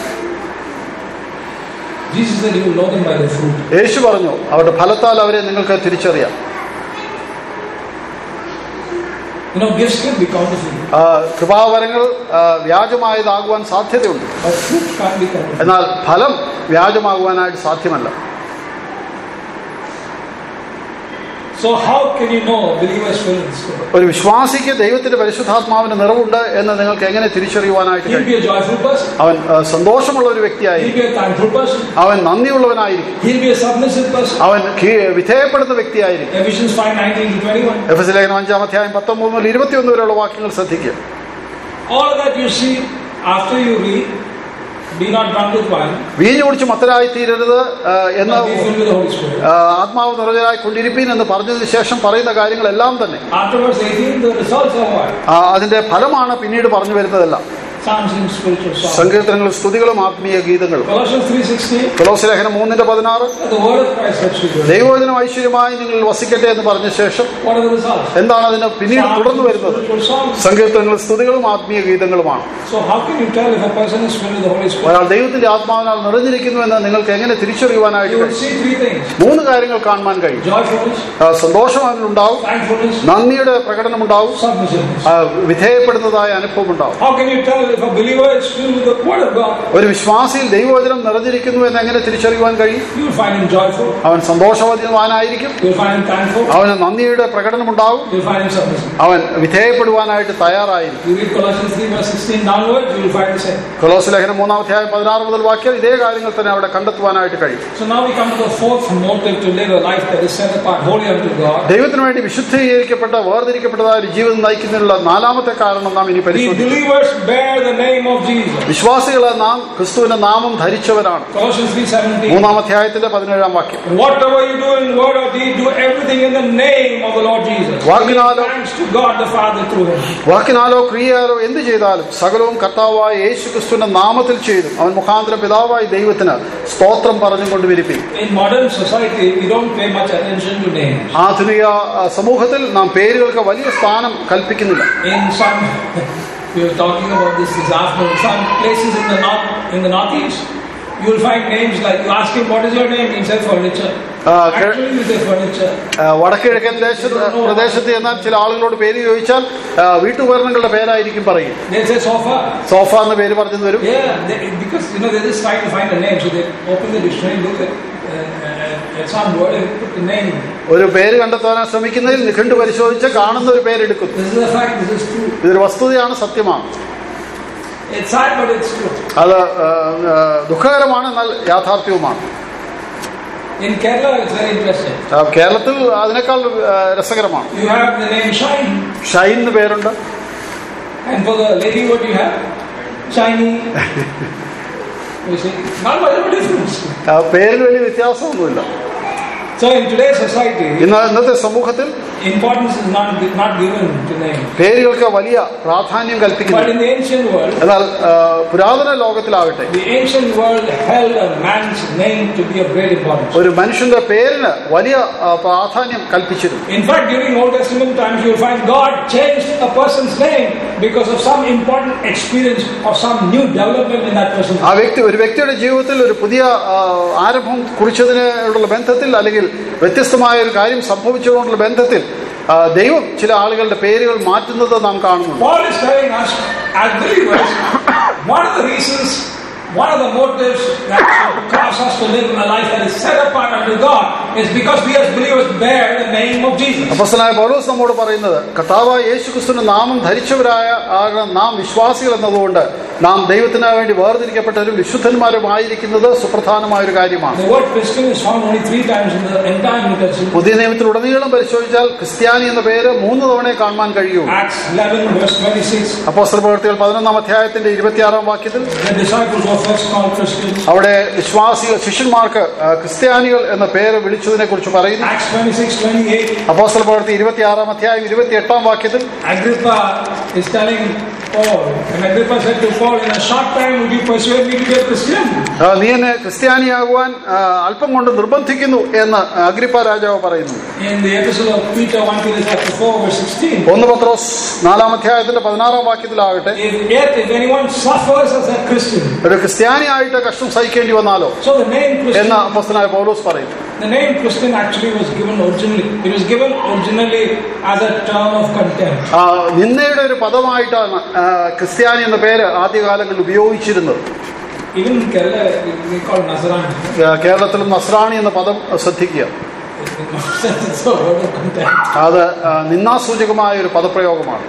Jesus said you will know them by their fruit. യേശു പറഞ്ഞു അവരുടെ ഫലത്താൽ അവരെ നിങ്ങൾക്ക് തിരിച്ചറിയാം You know, gifts can be counterfeit, ആ, കൃപാവരങ്ങൾ ആ, വ്യാജമായതാകുവാൻ സാധ്യതയുണ്ട് but fruit can't be counterfeit. എന്നാൽ ഫലം വ്യാജമാകുവാനായിട്ട് സാധ്യമല്ല So, how can you know a believer is filled with the Spirit? ഒരു വിശ്വാസിക്ക് ദൈവത്തിന്റെ പരിശുദ്ധാത്മാവിന്റെ നിറവുണ്ട് എന്ന് നിങ്ങൾക്ക് എങ്ങനെ തിരിച്ചറിയുവാനായിട്ട് He'll കഴിയും be a joyful person, അവൻ ആ, സന്തോഷമുള്ള ഒരു he'll വ്യക്തിയായിരിക്കും be a thankful person, അവൻ നന്ദിയുള്ളവനായിരിക്കും he'll be a submissive person. അവൻ കീ- വിധേയപ്പെടുന്ന വ്യക്തിയായിരിക്കും Ephesians 5 19 to 21. എഫ് എസ് ലേഖനം അഞ്ചാം അധ്യായം പത്തൊമ്പത് മുതൽ ഇരുപത്തിയൊന്ന് വരെയുള്ള വാക്യങ്ങൾ ശ്രദ്ധിക്കുക All of that you see after you read, be not drunk with wine, വീഞ്ഞു കുടിച്ച് മത്തരായി തീരരുത് ആ, എന്ന് but be filled with the Holy Spirit. ആ, ആത്മാവ് നിറഞ്ഞതായി കൊണ്ടിരിപ്പീൻ എന്ന് പറഞ്ഞതിന് ശേഷം പറയുന്ന കാര്യങ്ങളെല്ലാം തന്നെ After verse 18, the results are what? ആ, അതിന്റെ ഫലമാണ് പിന്നീട് പറഞ്ഞു വരുന്നതെല്ലാം Psalms and spiritual songs. സങ്കീർത്തനങ്ങളും സ്തുതികളും ആത്മീയ ഗീതങ്ങളും Colossians 3.16, തുളസി ലേഖനം മൂന്നിന്റെ പതിനാറ് let the word of Christ touch you. ദൈവവചനം ഐശ്വര്യമായി നിങ്ങൾ വസിക്കട്ടെ എന്ന് പറഞ്ഞ ശേഷം What are the results? എന്താണ് അതിന് പിന്നീട് Psalms തുടർന്ന് and വരുന്നത് spiritual songs. സങ്കീർത്തനങ്ങളും സ്തുതികളും ആത്മീയ ഗീതങ്ങളുമാണ് So how can you tell if a person is filled with the Holy Spirit? ഒരാൾ ദൈവത്തിന്റെ ആത്മാവിനാൽ നിറഞ്ഞിരിക്കുന്നു എന്ന് നിങ്ങൾക്ക് എങ്ങനെ തിരിച്ചറിയുവാനായിട്ട് You will കഴിയും see three things. മൂന്ന് കാര്യങ്ങൾ കാണുവാൻ കഴിയും Joyfulness, ആ, സന്തോഷം അതിനുണ്ടാവും thankfulness, നന്ദിയുടെ പ്രകടനമുണ്ടാവും submissiveness. ആ, വിധേയപ്പെടുന്നതായ അനുഭവം ഉണ്ടാവും How can you tell if a believer is filled with the Word of God? ഒരു വിശ്വാസിയിൽ ദൈവവചനം നിറഞ്ഞിരിക്കുന്നു എന്ന് എങ്ങനെ തിരിച്ചറിയുവാൻ കഴിയും You will find him joyful, അവൻ സന്തോഷവാനായിരിക്കും you will find him thankful, അവന് നന്ദിയുടെ പ്രകടനമുണ്ടാവും you will find him submissive. അവൻ വിധേയപ്പെടുവാനായിട്ട് തയ്യാറായിരിക്കും You read Colossians 3 verse 16 downwards, you will find the same. കൊലോസ് ലേഖനം മൂന്നാം അധ്യായം പതിനാറ് മുതൽ വാക്യം ഇതേ കാര്യങ്ങൾ തന്നെ അവിടെ കണ്ടെത്തുവാനായിട്ട് കഴിയും So now we come to the fourth motive to live a life that is set apart wholly unto God. ദൈവത്തിന് വേണ്ടി വിശുദ്ധീകരിക്കപ്പെട്ട വേർതിരിക്കപ്പെട്ടതായ ഒരു ജീവിതം നയിക്കുന്നതിനുള്ള നാലാമത്തെ കാരണം നാം ഇനി The പരിശോധിക്കും believers bear the name of Jesus. വിശ്വാസികളെ നാം ക്രിസ്തുവിന്റെ നാമം ധരിച്ചവരാണ് Colossians 3:17. മൂന്നാം അധ്യായത്തിന്റെ പതിനേഴാം വാക്യം Whatever you do in word or deed, do everything in the name of the Lord Jesus. വാക്കിനാലോ Giving thanks to God the Father through him. വാക്കിനാലോ ക്രിയയാലോ എന്ത് ചെയ്താലും സകലവും കർത്താവായ യേശു ക്രിസ്തുവിന്റെ നാമത്തിൽ ചെയ്തു അവൻ മുഖാന്തരം പിതാവായ ദൈവത്തിന് സ്തോത്രം പറഞ്ഞും കൊണ്ടുവരിപ്പിക്കും In modern society, we don't pay much attention to names. ആധുനിക ആ, സമൂഹത്തിൽ നാം പേരുകൾക്ക് വലിയ സ്ഥാനം കൽപ്പിക്കുന്നില്ല In some, we were talking about this this afternoon. Some places in the north, in the northeast, You will find names like you ask him what is your name, he said furniture. ആ, കെ- Actually, he say furniture. ആ, വടക്കിഴക്കൻ ദേശത്ത് പ്രദേശത്ത് എന്നാൽ ചില ആളുകളോട് പേര് ചോദിച്ചാൽ ആ, വീട്ടുപകരണങ്ങളുടെ പേരായിരിക്കും പറയും They say sofa. സോഫ എന്ന പേര് പറഞ്ഞു വരും Yeah, they, because you know they're just trying to find a name, so they open the dictionary, look at, uh, uh, at some word, and put the name. ഒരു പേര് കണ്ടെത്താൻ ശ്രമിക്കുന്നതിൽ നിഘണ്ടു പരിശോധിച്ച് കാണുന്ന ഒരു പേരെടുക്കുന്നു This is a fact. This is true. ഇതൊരു വസ്തുതയാണ് സത്യമാണ് It's sad, but it's true. അത് ആ, ആ, ദുഃഖകരമാണ് എന്നാൽ യാഥാർത്ഥ്യവുമാണ് In Kerala, it's very interesting. ആ, കേരളത്തിൽ അതിനേക്കാൾ ആ, രസകരമാണ് You have the name Shine, Shine എന്ന് പേരുണ്ട് and for the lady, what do you have? Shiny. you see, not much of a difference. ആ, പേരിൽ വലിയ വ്യത്യാസമൊന്നുമില്ല So in today's society, ഇന്ന് ഇന്നത്തെ സമൂഹത്തിൽ importance is not not given to name. പേരുകൾക്ക് വലിയ പ്രാധാന്യം But കൽപ്പിക്കുന്നു in the ancient world, എന്നാൽ ആ, പുരാതന ലോകത്തിലാകട്ടെ the ancient world held a man's name to be of great importance. ഒരു മനുഷ്യന്റെ പേരിന് വലിയ ആ, പ്രാധാന്യം കൽപ്പിച്ചിരുന്നു In fact, during Old Testament times, you will find God changed a person's name because of some important experience or some new development in that person's ആ life. വ്യക്തി ഒരു വ്യക്തിയുടെ ജീവിതത്തിൽ ഒരു പുതിയ ആ, ആരംഭം കുറിച്ചതിനോടുള്ള ബന്ധത്തിൽ അല്ലെങ്കിൽ വ്യത്യസ്തമായ ഒരു കാര്യം സംഭവിച്ചതുകൊണ്ടുള്ള ബന്ധത്തിൽ ആ, ദൈവം ചില ആളുകളുടെ പേരുകൾ മാറ്റുന്നത് നാം കാണുന്നുണ്ട് Paul is telling us, as believers, one of the reasons, one of the motives that cause us to live a life that is set apart unto God is because we as believers bear the name of Jesus. അപ്പസ്തനായ പൗലോസ് നമ്മോട് പറയുന്നത് കർത്താവായ യേശു ക്രിസ്തുവിന്റെ നാമം ധരിച്ചവരായ ആകണം നാം വിശ്വാസികൾ എന്നതുകൊണ്ട് നാം ദൈവത്തിന് വേണ്ടി വേർതിരിക്കപ്പെട്ടവരും വിശുദ്ധന്മാരുമായിരിക്കുന്നത് സുപ്രധാനമായ ഒരു കാര്യമാണ് The word Christian is found only three times in the entire New Testament. പുതിയ നിയമത്തിലുടനീളം പരിശോധിച്ചാൽ ക്രിസ്ത്യാനി എന്ന പേര് മൂന്ന് തവണയെ കാണുവാൻ കഴിയൂ Acts 11, verse 26. അപ്പോസ്തല പ്രവൃത്തികൾ പതിനൊന്നാം അധ്യായത്തിന്റെ ഇരുപത്തിയാറാം വാക്യത്തിൽ The disciples were first called Christians. അവിടെ വിശ്വാസികൾ ശിഷ്യന്മാർക്ക് ആ, ക്രിസ്ത്യാനികൾ എന്ന പേര് വിളിച്ചതിനെ കുറിച്ച് പറയുന്നു Acts 26, 28. അപ്പോസ്തല പ്രവൃത്തി ഇരുപത്തിയാറാം അധ്യായം ഇരുപത്തിയെട്ടാം വാക്യത്തിൽ Agrippa is telling Paul, and Agrippa said to Paul, In a short time would you persuade me to be a Christian? ആ, നീ എന്നെ ക്രിസ്ത്യാനിയാകുവാൻ ആ, അല്പം കൊണ്ട് നിർബന്ധിക്കുന്നു എന്ന് അഗ്രിപ്പ രാജാവ് പറയുന്നു In the epistle of Peter, 1 Peter chapter 4, verse 16. ഒന്ന് പത്രോസ് നാലാം അധ്യായത്തിന്റെ പതിനാറാം വാക്യത്തിലാകട്ടെ If, yet, if anyone suffers as a Christian, ഒരു ക്രിസ്ത്യാനിയായിട്ട് കഷ്ടം സഹിക്കേണ്ടി വന്നാലോ so the name എന്ന് Christian, അപ്പോസ്തനായ പൗലോസ് പറയും the name Christian actually was given originally. It was given originally as a term of contempt. ആ, നിന്ദയുടെ ഒരു പദമായിട്ടാണ് ആ, ക്രിസ്ത്യാനി എന്ന പേര് ആദ്യകാലങ്ങളിൽ ഉപയോഗിച്ചിരുന്നത് Even in Kerala, we call Nazarani. ആ, കേരളത്തിലും നസ്രാണി എന്ന പദം ശ്രദ്ധിക്കുക In one sense, it's a word of contempt. അത് ആ, നിന്ദാസൂചകമായ ഒരു പദപ്രയോഗമാണ്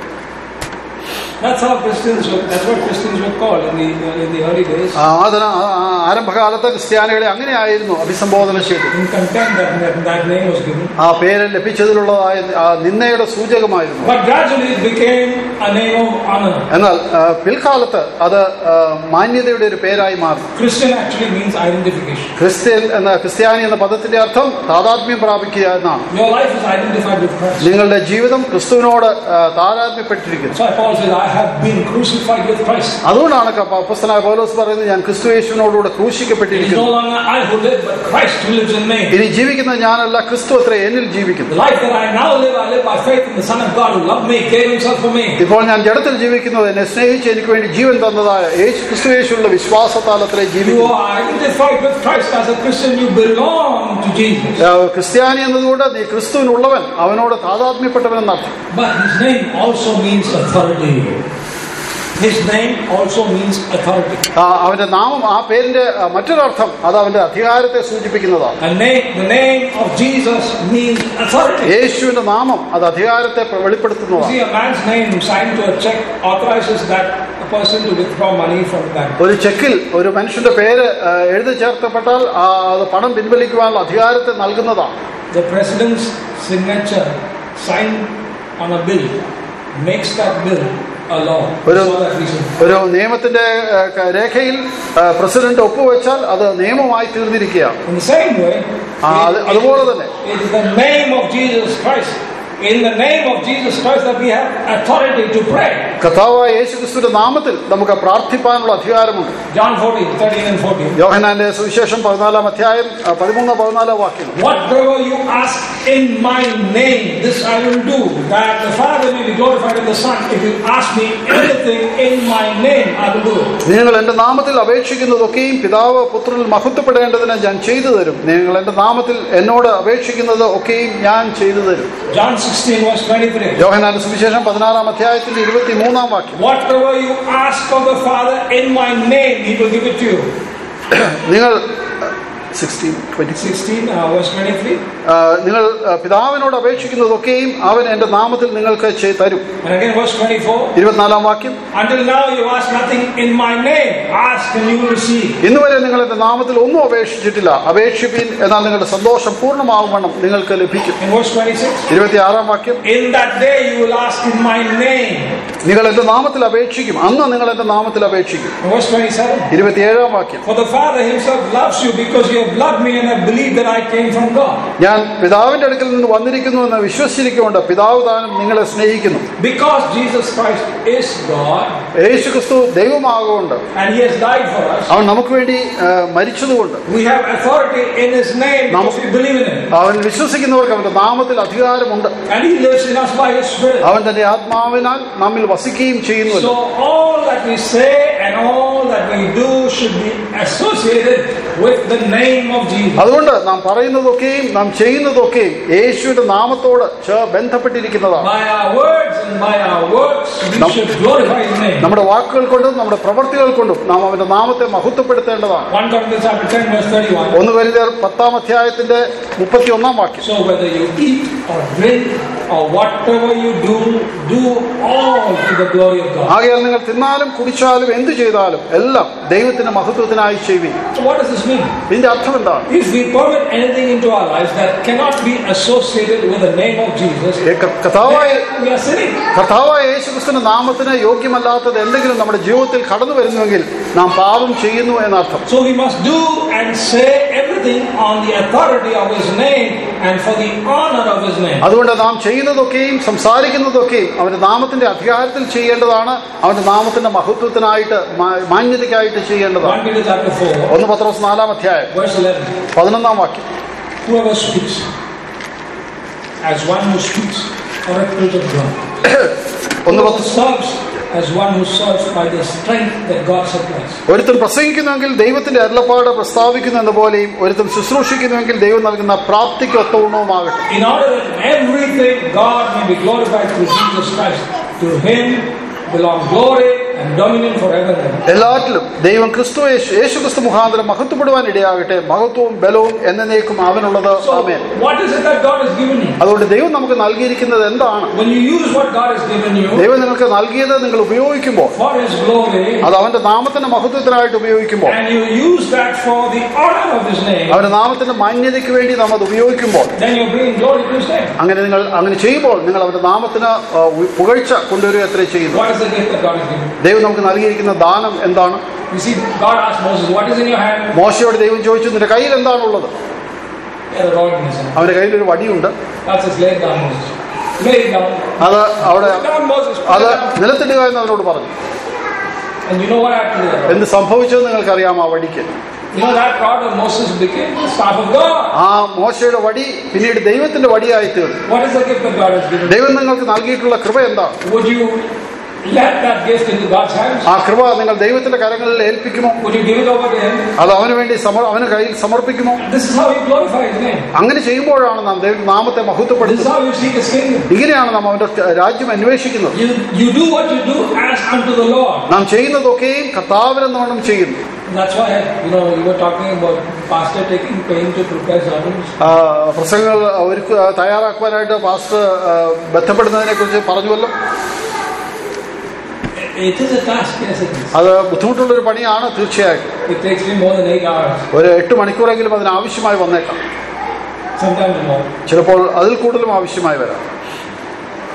That's how Christians were, that's what Christians were called in the, in the early days. ആ, അതിന് ആ- ആ- ആരംഭകാലത്ത് ക്രിസ്ത്യാനികളെ അങ്ങനെയായിരുന്നു അഭിസംബോധന ചെയ്തത് In contempt, that, that, that name was given. ആ പേര് ലഭിച്ചതിലുള്ളതായ ആ നിന്ദയുടെ സൂചകമായിരുന്നു But gradually it became a name of honor. എന്നാൽ ആ, പിൽക്കാലത്ത് അത് ആ, മാന്യതയുടെ ഒരു പേരായി മാറി Christian actually means identification. Christian എന്ന ക്രിസ്ത്യാനി എന്ന പദത്തിന്റെ അർത്ഥം താതാത്മ്യം പ്രാപിക്കുക എന്നാണ് Your life is identified with Christ. നിങ്ങളുടെ ജീവിതം ക്രിസ്തുവിനോട് ആ, താതാത്മ്യപ്പെട്ടിരിക്കുന്നു So Paul says, I have been crucified with Christ. അതുകൊണ്ടാണ് ക- അപ്പസ്തലനായ പൗലോസ് പറയുന്നത് ഞാൻ ക്രിസ്തു യേശുവിനോടുകൂടെ It is ക്രൂശിക്കപ്പെട്ടിരിക്കുന്നു no longer I who live, but Christ who lives in me. ഇനി ജീവിക്കുന്ന ഞാനല്ല ക്രിസ്തു അത്ര എന്നിൽ ജീവിക്കുന്നു The life that I now live, I live by faith in the Son of God who loved me, gave himself for me. ഇപ്പോൾ ഞാൻ ജഡത്തിൽ ജീവിക്കുന്നത് എന്നെ സ്നേഹിച്ച് എനിക്ക് വേണ്ടി ജീവൻ തന്നതായ യേശു ക്രിസ്തു യേശുള്ള വിശ്വാസത്താൽ അത്രേ You ജീവിക്കുന്നു are identified with Christ as a Christian, you belong to Jesus. ആ, ക്രിസ്ത്യാനി എന്നതുകൊണ്ട് നീ ക്രിസ്തുവിനുള്ളവൻ അവനോട് താതാത്മ്യപ്പെട്ടവൻ എന്നർത്ഥം But his name also means authority. His name also means authority. ആ, അവന്റെ നാമം ആ പേരിന്റെ ആ, മറ്റൊരർത്ഥം അത് അവന്റെ അധികാരത്തെ സൂചിപ്പിക്കുന്നതാണ് A name, the name of Jesus means authority. യേശുവിന്റെ നാമം അത് അധികാരത്തെ പ്ര- You വെളിപ്പെടുത്തുന്നതാണ് see, a man's name signed to a check authorizes that person to withdraw money from the bank. ഒരു ചെക്കിൽ ഒരു മനുഷ്യന്റെ പേര് ആ, എഴുതി ചേർത്തപ്പെട്ടാൽ ആ, അത് പണം പിൻവലിക്കുവാനുള്ള അധികാരത്തെ നൽകുന്നതാണ് The president's signature signed on a bill makes that bill a law. Pero- For that reason. ഒരു നിയമത്തിന്റെ ആ, ക- രേഖയിൽ ആ, പ്രസിഡന്റ് ഒപ്പുവെച്ചാൽ അത് നിയമമായി തീർന്നിരിക്കുകയാണ് In the same way, Ah, it- അത് അതുപോലെ തന്നെ it is the name of Jesus Christ in the name of Jesus Christ that we have authority to pray. കഥാവായ യേശുക്രിസ്തുവിന്റെ നാമത്തിൽ നമുക്ക് പ്രാർത്ഥിപ്പാനുള്ള അധികാരമുണ്ട് John 14, 13 and 14. യോഹനാന്റെ സുവിശേഷം പതിനാലാം അധ്യായം ആ, പതിമൂന്ന് പതിനാലാം വാക്യം Whatever you ask in my name, this I will do, that the Father may be glorified in the Son. If you ask me anything in my name, I will do it. നിങ്ങൾ എന്റെ നാമത്തിൽ അപേക്ഷിക്കുന്നതൊക്കെയും പിതാവ് പുത്രനിൽ മഹത്വപ്പെടേണ്ടതിന് ഞാൻ ചെയ്തു തരും നിങ്ങൾ എന്റെ നാമത്തിൽ എന്നോട് അപേക്ഷിക്കുന്നത് ഒക്കെയും ഞാൻ ചെയ്തു തരും John 16, verse 23. യോഹനാന്റെ സുവിശേഷം പതിനാറാം അധ്യായത്തിന്റെ ഇരുപത്തി മൂന്നാം വാക്യം Whatever you ask of the Father in my name, he will give it to you. നിങ്ങൾ സിക്സ്റ്റീൻ ട്വന്റി 16, uh, verse 23. നിങ്ങൾ ആ, പിതാവിനോട് അപേക്ഷിക്കുന്നതൊക്കെയും അവൻ എന്റെ നാമത്തിൽ നിങ്ങൾക്ക് ചെയ്- തരും And again, verse 24. ഇരുപത്തിനാലാം വാക്യം Until now, you ask nothing in my name. Ask and you will receive. ഇന്നുവരെ നിങ്ങൾ എന്റെ നാമത്തിൽ ഒന്നും അപേക്ഷിച്ചിട്ടില്ല അപേക്ഷിപ്പിൻ എന്നാൽ നിങ്ങളുടെ സന്തോഷം പൂർണ്ണമാകുവണ്ണം നിങ്ങൾക്ക് ലഭിക്കും In verse 26. ഇരുപത്തിയാറാം വാക്യം In that day, you will ask in my name. നിങ്ങൾ എന്റെ നാമത്തിൽ അപേക്ഷിക്കും അന്ന് നിങ്ങൾ എന്റെ നാമത്തിൽ അപേക്ഷിക്കും In verse 27. ഇരുപത്തിയേഴാം വാക്യം For the Father himself loves you because you have loved me and have believed that I came from God. ഞാൻ പിതാവിന്റെ അടുക്കൽ നിന്ന് വന്നിരിക്കുന്നു എന്ന് വിശ്വസിച്ചിരിക്കുകൊണ്ട് പിതാവ് താനും നിങ്ങളെ സ്നേഹിക്കുന്നു Because Jesus Christ is God യേശു ക്രിസ്തു ദൈവമാകൊണ്ട് and he has died for us, അവൻ നമുക്ക് വേണ്ടി ആ, മരിച്ചതുകൊണ്ട് we have authority in his name because we believe in him. അവൻ വിശ്വസിക്കുന്നവർക്ക് അവന്റെ നാമത്തിൽ അധികാരമുണ്ട് And he lives in us by his Spirit. അവൻ തന്റെ ആത്മാവിനാൽ നമ്മിൽ വസിക്കുകയും ചെയ്യുന്നു So all that we say and all that we do should be associated with the name of Jesus. അതുകൊണ്ട് നാം പറയുന്നതൊക്കെയും നാം ചെയ്യുന്നതൊക്കെയും യേശുവിന്റെ നാമത്തോട് ചേ- ബന്ധപ്പെട്ടിരിക്കുന്നതാണ് By our words and by our works, we Nam- should glorify his name. നമ്മുടെ വാക്കുകൾ കൊണ്ടും നമ്മുടെ പ്രവർത്തികൾ കൊണ്ടും നാം അവന്റെ നാമത്തെ മഹത്വപ്പെടുത്തേണ്ടതാണ് 1 Corinthians chapter 10 verse 31. ഒന്ന് കരുതിയർ പത്താം അധ്യായത്തിന്റെ മുപ്പത്തി ഒന്നാം വാക്യം So whether you eat or drink or whatever you do, do all to the glory of God. ആകയാൽ നിങ്ങൾ തിന്നാലും കുടിച്ചാലും എന്തു ചെയ്താലും എല്ലാം ദൈവത്തിന്റെ മഹത്വത്തിനായി ചെയ്യുവിൻ So what does this mean? ഇതിന്റെ അർത്ഥം എന്താണ് If we permit anything into our lives that cannot be associated with the name of Jesus, ഏ, ക- കർത്താവായ then we are sinning. കർത്താവായ യേശുക്രിസ്തുവിന്റെ നാമത്തിന് യോഗ്യമല്ലാത്തത് എന്തെങ്കിലും നമ്മുടെ ജീവിതത്തിൽ കടന്നു വരുന്നുവെങ്കിൽ നാം പാപം ചെയ്യുന്നു എന്നർത്ഥം So we must do and say everything on the authority of His name and for the honor of His name. അതുകൊണ്ട് നാം ചെയ്യുന്നതൊക്കെയും സംസാരിക്കുന്നതൊക്കെയും അവന്റെ നാമത്തിന്റെ അധികാരത്തിൽ ചെയ്യേണ്ടതാണ് അവന്റെ നാമത്തിന്റെ മഹത്വത്തിനായിട്ട് മാ- മാന്യതയ്ക്കായിട്ട് ചെയ്യേണ്ടതാണ് 1 Peter chapter 4, ഒന്ന് പത്രോസ് നാലാം അധ്യായം verse 11. പതിനൊന്നാം വാക്യം Whoever speaks as one who speaks oracles of God. ഒന്ന് Whoever പത്ത് serves as one who serves by the strength that God supplies. ഒരുത്തൻ പ്രസംഗിക്കുന്നുവെങ്കിൽ ദൈവത്തിന്റെ അരുളപ്പാട് പ്രസ്താവിക്കുന്നു എന്ന പോലെയും ഒരുത്തൻ ശുശ്രൂഷിക്കുന്നുവെങ്കിൽ ദൈവം നൽകുന്ന പ്രാപ്തിക്ക് ഒത്തവണ്ണവുമാകട്ടെ In order that everything God may be glorified through Jesus Christ, to Him belong glory and dominion forever and ever. എല്ലാറ്റിലും ദൈവം ക്രിസ്തു യേശു യേശു ക്രിസ്തു മുഖാന്തരം മഹത്വപ്പെടുവാൻ ഇടയാകട്ടെ മഹത്വവും ബലവും എന്നേക്കും അവനുള്ളത് So, amen what is it that God has given you? അതുകൊണ്ട് ദൈവം നമുക്ക് നൽകിയിരിക്കുന്നത് എന്താണ് When you use what God has given you ദൈവം നിങ്ങൾക്ക് നൽകിയത് നിങ്ങൾ ഉപയോഗിക്കുമ്പോൾ for His glory, അത് അവന്റെ നാമത്തിന്റെ മഹത്വത്തിനായിട്ട് ഉപയോഗിക്കുമ്പോൾ and you use that for the honor of His name, അവന്റെ നാമത്തിന്റെ മാന്യതയ്ക്ക് വേണ്ടി നാം അത് ഉപയോഗിക്കുമ്പോൾ then you're bringing glory to His name. അങ്ങനെ നിങ്ങൾ അങ്ങനെ ചെയ്യുമ്പോൾ നിങ്ങൾ അവന്റെ നാമത്തിന് ആ, ഉ- പുകഴ്ച കൊണ്ടുവരിക എത്ര ചെയ്യുന്നു What is the gift that God has given you? ദൈവം നമുക്ക് നൽകിയിരിക്കുന്ന ദാനം എന്താണ് You see, God asked Moses, What is in your hand? മോശയോട് ദൈവം ചോദിച്ചു നിന്റെ കയ്യിൽ എന്താണുള്ളത് He had a rod in his hand. അവന്റെ കയ്യിൽ ഒരു വടിയുണ്ട് God says, Lay it down, Moses. Lay it down. അത് അവിടെ Put it down, Moses. Put അത് it down. നിലത്തിടുക എന്ന് അവനോട് പറഞ്ഞു And you know what happened to that rod? എന്ത് സംഭവിച്ചത് നിങ്ങൾക്കറിയാം ആ വടിക്ക് You know that rod of Moses became the staff of God. ആ മോശയുടെ വടി പിന്നീട് ദൈവത്തിന്റെ വടിയായി തീർന്നു What is the gift that God has given? you? ദൈവം നിങ്ങൾക്ക് നൽകിയിട്ടുള്ള കൃപ എന്താണ് Would you let that gift into God's hands? ആ കൃപ നിങ്ങൾ ദൈവത്തിന്റെ കരങ്ങളിൽ ഏൽപ്പിക്കുമോ Would you give it over to Him? അത് അവന് വേണ്ടി സമർ അവന് കയ്യിൽ സമർപ്പിക്കുമോ This is how you glorify His name. അങ്ങനെ ചെയ്യുമ്പോഴാണ് നാം ദൈവ നാമത്തെ This is മഹത്വപ്പെടുത്തുന്നത് how you seek His kingdom. ഇങ്ങനെയാണ് നാം അവന്റെ രാജ്യം അന്വേഷിക്കുന്നത് You, you do what you do as unto the Lord. നാം ചെയ്യുന്നതൊക്കെയും കർത്താവിനെന്നോണം ചെയ്യുന്നു And that's why, you know, you were talking about pastor taking pain to prepare sermons. ആ, പ്രസംഗങ്ങൾ ഒരുക്കുക തയ്യാറാക്കുവാനായിട്ട് പാസ്റ്റർ ആ, ബന്ധപ്പെടുന്നതിനെ കുറിച്ച് പറഞ്ഞുവല്ലോ It is a task, yes it is. അത് ബുദ്ധിമുട്ടുള്ളൊരു പണിയാണ് തീർച്ചയായിട്ടും It takes me more than eight hours, ഒരു എട്ട് മണിക്കൂറെങ്കിലും അതിന് ആവശ്യമായി വന്നേക്കാം sometimes more. ചിലപ്പോൾ അതിൽ കൂടുതലും ആവശ്യമായി വരാം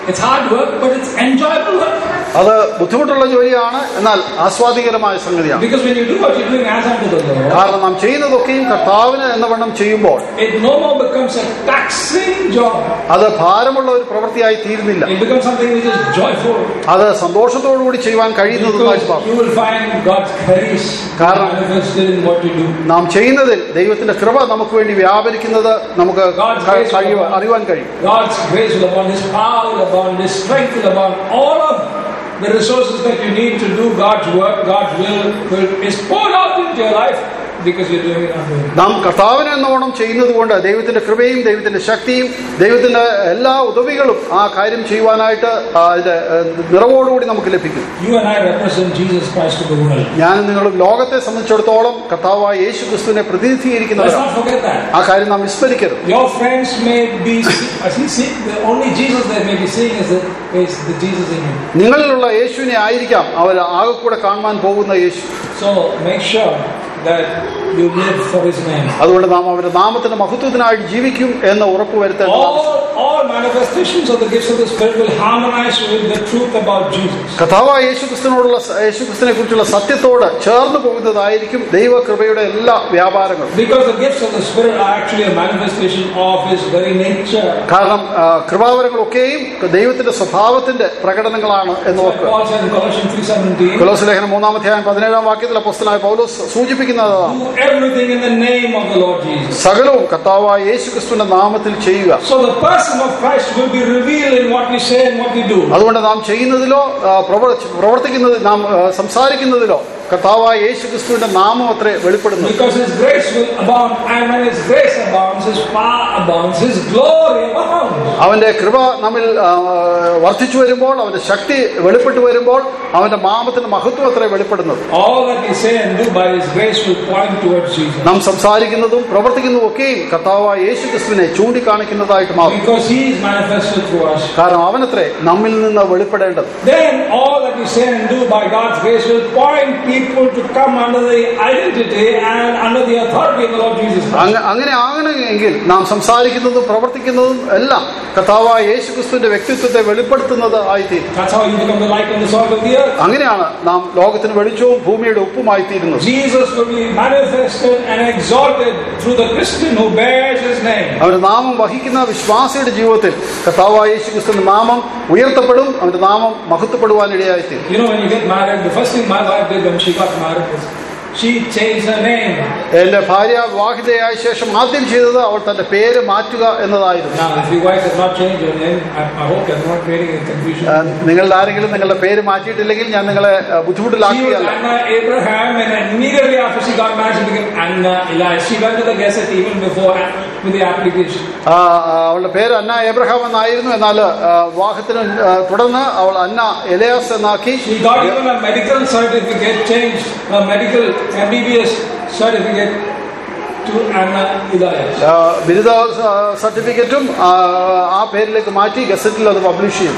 It's hard work, but it's enjoyable work. അത് ബുദ്ധിമുട്ടുള്ള ജോലിയാണ് എന്നാൽ ആസ്വാദികരമായ സംഗതിയാണ് Because when you do what you're doing as unto the Lord, കാരണം നാം ചെയ്യുന്നതൊക്കെയും കർത്താവിന് എന്ന വണ്ണം ചെയ്യുമ്പോൾ it no more becomes a taxing job. അത് ഭാരമുള്ള ഒരു പ്രവൃത്തിയായി തീരുന്നില്ല It becomes something which is joyful. അത് സന്തോഷത്തോടുകൂടി ചെയ്യുവാൻ കഴിയുന്നതുമായിട്ട് Because മാറും you will find God's grace കാരണം- manifested in what you do. നാം ചെയ്യുന്നതിൽ ദൈവത്തിന്റെ കൃപ നമുക്ക് വേണ്ടി വ്യാപരിക്കുന്നത് നമുക്ക് God's ക- grace കഴിയുവാൻ അറിയുവാൻ കഴിയും God's grace will abound, His power will abound, His strength will abound. All of the resources that you need to do God's work, God's will, will is poured out into your life because you're doing it unto Him. നാം കർത്താവിനെ എന്നോണം ചെയ്യുന്നത് കൊണ്ട് ദൈവത്തിന്റെ കൃപയും ദൈവത്തിന്റെ ശക്തിയും ദൈവത്തിന്റെ എല്ലാ ഉദവികളും ആ കാര്യം ചെയ്യുവാനായിട്ട് ആ, അതിന്റെ ഏഹ്, നിറവോടുകൂടി നമുക്ക് ലഭിക്കും You and I represent Jesus Christ to the world. ഞാനും നിങ്ങളും ലോകത്തെ സംബന്ധിച്ചിടത്തോളം കർത്താവായ യേശു ക്രിസ്തുവിനെ Let's പ്രതിനിധീകരിക്കുന്നവരാണ് not forget that. ആ കാര്യം നാം വിസ്മരിക്കരുത് Your friends may be, as he see, the only Jesus they may be seeing is the, is the Jesus in you. നിങ്ങളിലുള്ള യേശുവിനെ ആയിരിക്കാം അവർ ആകെ കൂടെ കാണുവാൻ പോകുന്ന യേശു So make sure that you live for His name. അതുകൊണ്ട് നാം അവരുടെ നാമത്തിന്റെ മഹത്വത്തിനായിട്ട് ജീവിക്കും എന്ന് ഉറപ്പുവരുത്തേണ്ടത് All, all manifestations of the gifts of the Spirit will harmonize with the truth about Jesus. കഥാവായ യേശു ക്രിസ്തുവിനോടുള്ള യേശു ക്രിസ്തുവിനെ കുറിച്ചുള്ള സത്യത്തോട് ചേർന്ന് പോകുന്നതായിരിക്കും ദൈവകൃപയുടെ എല്ലാ വ്യാപാരങ്ങളും Because the gifts of the Spirit are actually a manifestation of His very nature. കാരണം ആ, കൃപാവരങ്ങളൊക്കെയും ദൈവത്തിന്റെ സ്വഭാവത്തിന്റെ പ്രകടനങ്ങളാണ് എന്ന് Like ഓർക്കുക Paul said in Colossians 3.17, കൊലോസ് ലേഖനം മൂന്നാം അധ്യായം പതിനേഴാം വാക്യത്തിൽ അപ്പോസ്തലനായ പൗലോസ് സൂചിപ്പിക്കുന്നതാണ് do everything in the name of the Lord Jesus. സകലവും കർത്താവായ യേശു ക്രിസ്തുവിന്റെ നാമത്തിൽ ചെയ്യുക So the person of Christ will be revealed in what we say and what we do. അതുകൊണ്ട് നാം ചെയ്യുന്നതിലോ ആ, പ്രവർ- പ്രവർത്തിക്കുന്നതിൽ നാം ആ, സംസാരിക്കുന്നതിലോ കർത്താവായ യേശു ക്രിസ്തുവിന്റെ നാമം അത്രേ വെളിപ്പെടുന്നു Because His grace will abound, and when His grace abounds, His power abounds, His glory abounds. അവന്റെ കൃപ നമ്മിൽ ആ, വർദ്ധിച്ചു വരുമ്പോൾ അവന്റെ ശക്തി വെളിപ്പെട്ടു വരുമ്പോൾ അവന്റെ നാമത്തിന്റെ മഹത്വം അത്രേ വെളിപ്പെടുന്നത് All that we say and do by His grace will point towards Jesus. നാം സംസാരിക്കുന്നതും പ്രവർത്തിക്കുന്നതും ഒക്കെയും കർത്താവായ യേശു ക്രിസ്തുവിനെ ചൂണ്ടിക്കാണിക്കുന്നതായിട്ട് മാറും Because He is manifested through us. കാരണം അവനത്രേ നമ്മിൽ നിന്ന് വെളിപ്പെടേണ്ടത് Then all that we say and do by God's grace will point people to come under the identity and under the authority of the Lord Jesus Christ. അങ്ങ- അങ്ങനെ ആകണമെങ്കിൽ നാം സംസാരിക്കുന്നതും പ്രവർത്തിക്കുന്നതും എല്ലാം കർത്താവായ യേശു ക്രിസ്തുവിന്റെ വ്യക്തിത്വത്തെ വെളിപ്പെടുത്തുന്നത് ആയിത്തീരും That's how you become the light on the salt of the earth. അങ്ങനെയാണ് നാം ലോകത്തിന് വെളിച്ചവും ഭൂമിയുടെ ഉപ്പുമായി തീരുന്നത് Jesus will be manifested and exalted through the Christian who bears His name. അവന്റെ നാമം വഹിക്കുന്ന വിശ്വാസിയുടെ ജീവിതത്തിൽ കർത്താവായ യേശു ക്രിസ്തുവിന്റെ നാമം ഉയർത്തപ്പെടും അവന്റെ നാമം മഹത്വപ്പെടുവാനിടയായിത്തീരും You know, when you get married, the first thing my wife did when she got married was she changed her name. എന്റെ ഭാര്യ വിവാഹിതയായ ശേഷം ആദ്യം ചെയ്തത് അവൾ തന്റെ പേര് മാറ്റുക എന്നതായിരുന്നു Now, if your wife has not changed her name, I, I hope you're not creating a confusion. ആ, നിങ്ങളുടെ ആരെങ്കിലും നിങ്ങളുടെ പേര് മാറ്റിയിട്ടില്ലെങ്കിൽ ഞാൻ നിങ്ങളെ ആ, She was ബുദ്ധിമുട്ടിലാക്കുകയല്ല Anna Abraham, and immediately after she got married, she became Anna Elias. She went to the Gazette even before with the application. ആ, ആ, അവളുടെ പേര് അന്ന എബ്രഹാം എന്നായിരുന്നു എന്നാൽ ആ, വിവാഹത്തിന് ആ, തുടർന്ന് അവൾ അന്ന എലയാസ് എന്നാക്കി She got even a medical certificate changed, a medical MBBS certificate to Anna Elias. ആ, ബിരുദ ആ, സർട്ടിഫിക്കറ്റും ആ, ആ പേരിലേക്ക് മാറ്റി ഗസറ്റിൽ അത് പബ്ലിഷ് ചെയ്തു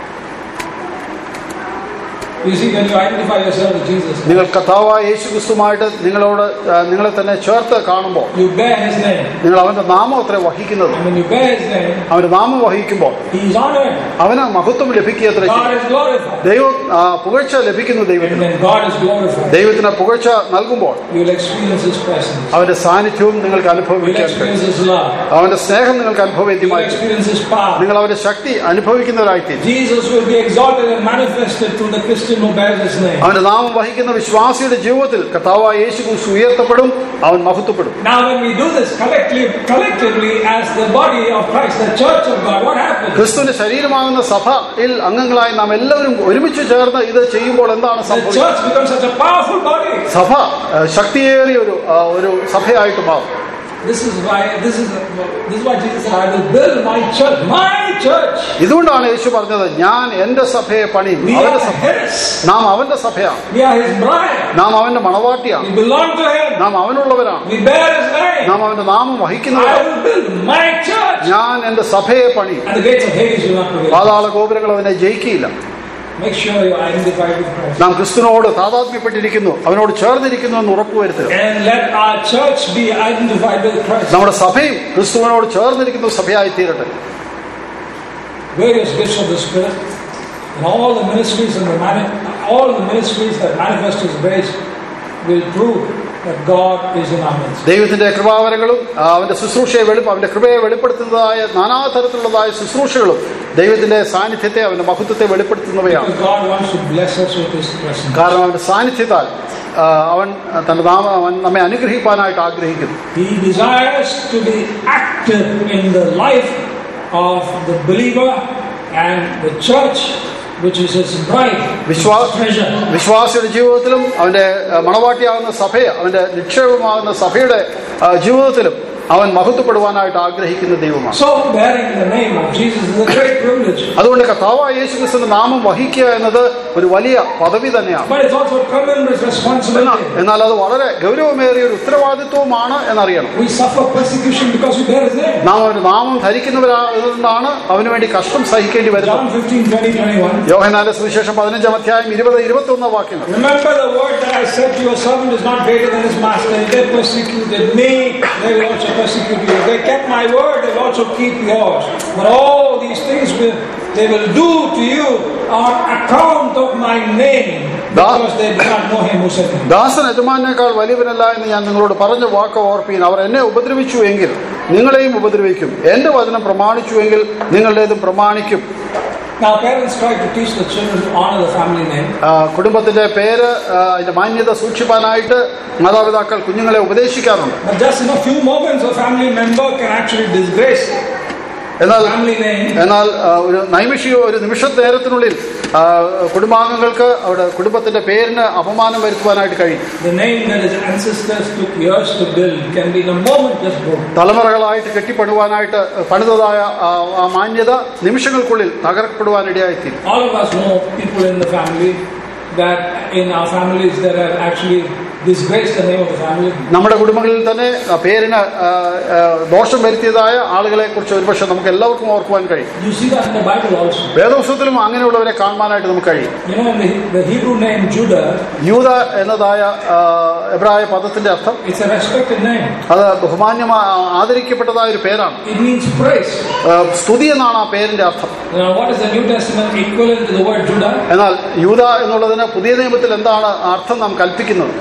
You see, when you identify yourself with Jesus, നിങ്ങൾ കഥാവായ യേശു ക്രിസ്തുമായിട്ട് നിങ്ങളോട് ആ, നിങ്ങളെ തന്നെ ചേർത്ത് കാണുമ്പോൾ you bear His name. നിങ്ങൾ അവന്റെ നാമം അത്ര വഹിക്കുന്നത് And when you bear His name, അവന്റെ നാമം വഹിക്കുമ്പോൾ He is honored. അവന് മഹത്വം ലഭിക്കുക അത്ര God is glorified. ദൈവം ആ, പുകഴ്ച ലഭിക്കുന്നു And ദൈവത്തിന് when God is glorified, ദൈവത്തിന് പുകഴ്ച നൽകുമ്പോൾ you will experience His presence. അവന്റെ സാന്നിധ്യവും നിങ്ങൾക്ക് You will അനുഭവിക്കാൻ കഴിയും experience His love. അവന്റെ സ്നേഹം നിങ്ങൾക്ക് You will അനുഭവേദ്യമായി experience His power. നിങ്ങൾ അവന്റെ ശക്തി അനുഭവിക്കുന്നവരായിത്തീരും Jesus will be exalted and manifested through the Christian who bears His name. അവന്റെ നാമം വഹിക്കുന്ന വിശ്വാസിയുടെ ജീവിതത്തിൽ കർത്താവായ യേശു ക്രിസ്തു ഉയർത്തപ്പെടും അവൻ മഹത്വപ്പെടും Now, when we do this collectively, collectively as the body of Christ, the church of God, what happens? ക്രിസ്തുവിന്റെ ശരീരമാകുന്ന സഭയിൽ അംഗങ്ങളായി നാം എല്ലാവരും ഒരുമിച്ച് ചേർന്ന് ഇത് ചെയ്യുമ്പോൾ എന്താണ് The സംഭവിക്കുന്നത് church becomes such a powerful body. സഭ ആ, ശക്തിയേറിയ ഒരു ആ, ഒരു സഭയായിട്ട് മാറും This is why this is this is why Jesus said, "I will build my church, my church." ഇതുകൊണ്ടാണ് യേശു പറഞ്ഞത് ഞാൻ എന്റെ സഭയെ പണിയും We അവന്റെ are സഭ His. നാം അവന്റെ സഭയാണ് We are His bride. നാം അവന്റെ മണവാട്ടിയാണ് We belong to Him. നാം അവനുള്ളവരാണ് We bear His name. നാം അവന്റെ നാമം I വഹിക്കുന്നവരാണ് will build my church, ഞാൻ എന്റെ സഭയെ പണിയും and the gates of Hades will not prevail. പാതാള ഗോപുരങ്ങൾ അവനെ ജയിക്കില്ല Make sure you are identified with Christ. നാം ക്രിസ്തുവിനോട് താതാത്മ്യപ്പെട്ടിരിക്കുന്നു അവനോട് ചേർന്നിരിക്കുന്നു എന്ന് ഉറപ്പുവരുത്തുക And let our church be identified with Christ. നമ്മുടെ സഭയും ക്രിസ്തുവിനോട് ചേർന്നിരിക്കുന്ന സഭയായി തീരട്ടെ various gifts of the Spirit, and all the ministries and the mani- all the ministries that manifest His grace will prove that God is in our midst. ദൈവത്തിന്റെ കൃപാവരങ്ങളും ആ, അവന്റെ ശുശ്രൂഷയെ വെളി അവന്റെ കൃപയെ വെളിപ്പെടുത്തുന്നതായ നാനാതരത്തിലുള്ളതായ ശുശ്രൂഷകളും ദൈവത്തിന്റെ സാന്നിധ്യത്തെ അവന്റെ മഹത്വത്തെ വെളിപ്പെടുത്തുന്നവയാണ് Because God wants to bless us with His presence. കാരണം അവന്റെ സാന്നിധ്യത്താൽ ആ, അവൻ തന്റെ നാമ അവൻ നമ്മെ അനുഗ്രഹിക്കാനായിട്ട് ആഗ്രഹിക്കുന്നു He desires to be active in the life of the believer and the church, which is His bride, His വിശ്വാ- treasure. വിശ്വാസിയുടെ ജീവിതത്തിലും അവന്റെ ആ, മണവാട്ടിയാകുന്ന സഭയെ അവന്റെ നിക്ഷേപമാകുന്ന സഭയുടെ ആ, ജീവിതത്തിലും അവൻ മഹത്വപ്പെടുവാനായിട്ട് ആഗ്രഹിക്കുന്ന ദൈവമാണ് So, bearing the name of Jesus is a great privilege. അതുകൊണ്ട് കർത്താവായ യേശു ക്രിസ്തുവിന്റെ നാമം വഹിക്കുക എന്നത് ഒരു വലിയ പദവി തന്നെയാണ് But it's also a tremendous എന്നാൽ responsibility. എന്നാൽ അത് വളരെ ഗൗരവമേറിയ ഒരു ഉത്തരവാദിത്വമാണ് എന്നറിയണം We suffer persecution because we bear His name. നാം ഒരു നാമം ധരിക്കുന്നവരാണെന്നാണ് അവന് വേണ്ടി കഷ്ടം സഹിക്കേണ്ടി വരുന്നത് John 15, 20, 21. യോഹനാന്റെ സുവിശേഷം പതിനഞ്ചാം അധ്യായം ഇരുപത് ഇരുപത്തി ഒന്ന് വാക്യങ്ങൾ Remember the word that I said to your servant is not greater than his master. If they persecuted me, they will also persecute you. If they kept my word, they will also keep yours. But all these things will they will do to you on account of my name, because they do not know him who sent me. ദാസൻ യജമാനേക്കാൾ വലിയവനല്ല എന്ന് ഞാൻ നിങ്ങളോട് പറഞ്ഞ വാക്ക് ഓർപ്പീൻ അവർ എന്നെ ഉപദ്രവിച്ചു എങ്കിൽ നിങ്ങളെയും ഉപദ്രവിക്കും എന്റെ വചനം പ്രമാണിച്ചു എങ്കിൽ നിങ്ങളുടേതും പ്രമാണിക്കും Now parents try to teach the children to honor the family name. ആ, കുടുംബത്തിന്റെ പേര് ആ, അതിന്റെ മാന്യത സൂക്ഷിപ്പാനായിട്ട് മാതാപിതാക്കൾ കുഞ്ഞുങ്ങളെ ഉപദേശിക്കാറുണ്ട് But just in a few moments a family member can actually disgrace എന്നാൽ family name എന്നാൽ ആ, ഒരു നൈമിഷിക ഒരു നിമിഷ നേരത്തിനുള്ളിൽ ആ, കുടുംബാംഗങ്ങൾക്ക് അവിടെ കുടുംബത്തിന്റെ പേരിന് അപമാനം വരുത്തുവാനായിട്ട് കഴിയും The name that his ancestors took years to build can be in a moment just broken. തലമുറകളായിട്ട് കെട്ടിപ്പടുവാനായിട്ട് പണിതതായ ആ ആ മാന്യത നിമിഷങ്ങൾക്കുള്ളിൽ തകർക്കപ്പെടുവാനിടയായിത്തീരും All of us know people in the family that in our families that have actually disgraced the name of the family. നമ്മുടെ കുടുംബങ്ങളിൽ തന്നെ ആ പേരിന് ആ, ആ, ദോഷം വരുത്തിയതായ ആളുകളെ കുറിച്ച് ഒരുപക്ഷെ നമുക്ക് എല്ലാവർക്കും ഓർക്കുവാൻ കഴിയും You see that in the Bible also. വേദോത്സവത്തിലും അങ്ങനെയുള്ളവരെ കാണുവാനായിട്ട് നമുക്ക് കഴിയും You know, in the, the Hebrew name Judah, യൂത എന്നതായ ആ, എബ്രായ പദത്തിന്റെ അർത്ഥം it's a respected name. അത് ബഹുമാന്യമാ ആദരിക്കപ്പെട്ടതായ ഒരു പേരാണ് It means praise. ആ, സ്തുതി എന്നാണ് ആ പേരിന്റെ അർത്ഥം Now, what is the New Testament equivalent to the word Judah? എന്നാൽ യൂത എന്നുള്ളതിന് പുതിയ നിയമത്തിൽ എന്താണ് ആ അർത്ഥം നാം കൽപ്പിക്കുന്നത്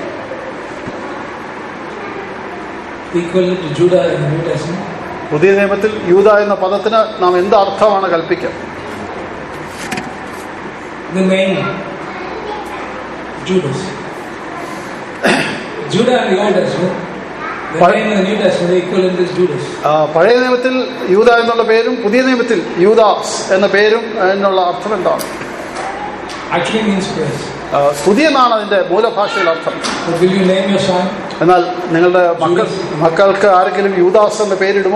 Equivalent to Judah in the New Testament. പുതിയ നിയമത്തിൽ യൂത എന്ന പദത്തിന് നാം എന്ത് അർത്ഥമാണ് കൽപ്പിക്കുക The name Judas. Judah in the Old Testament. The What? name in the New Testament, the equivalent is Judas. ആ, പഴയ നിയമത്തിൽ യൂത എന്നുള്ള പേരും പുതിയ നിയമത്തിൽ യൂദാസ് എന്ന പേരും എന്നുള്ള അർത്ഥം എന്താണ് Actually means praise. ആ, സ്തുതി എന്നാണ് അതിന്റെ മൂലഭാഷയിൽ അർത്ഥം But will you name your son? എന്നാൽ നിങ്ങളുടെ മക്കൾ മക്കൾക്ക് ആരെങ്കിലും യൂദാസ് എന്ന പേരിടുമോ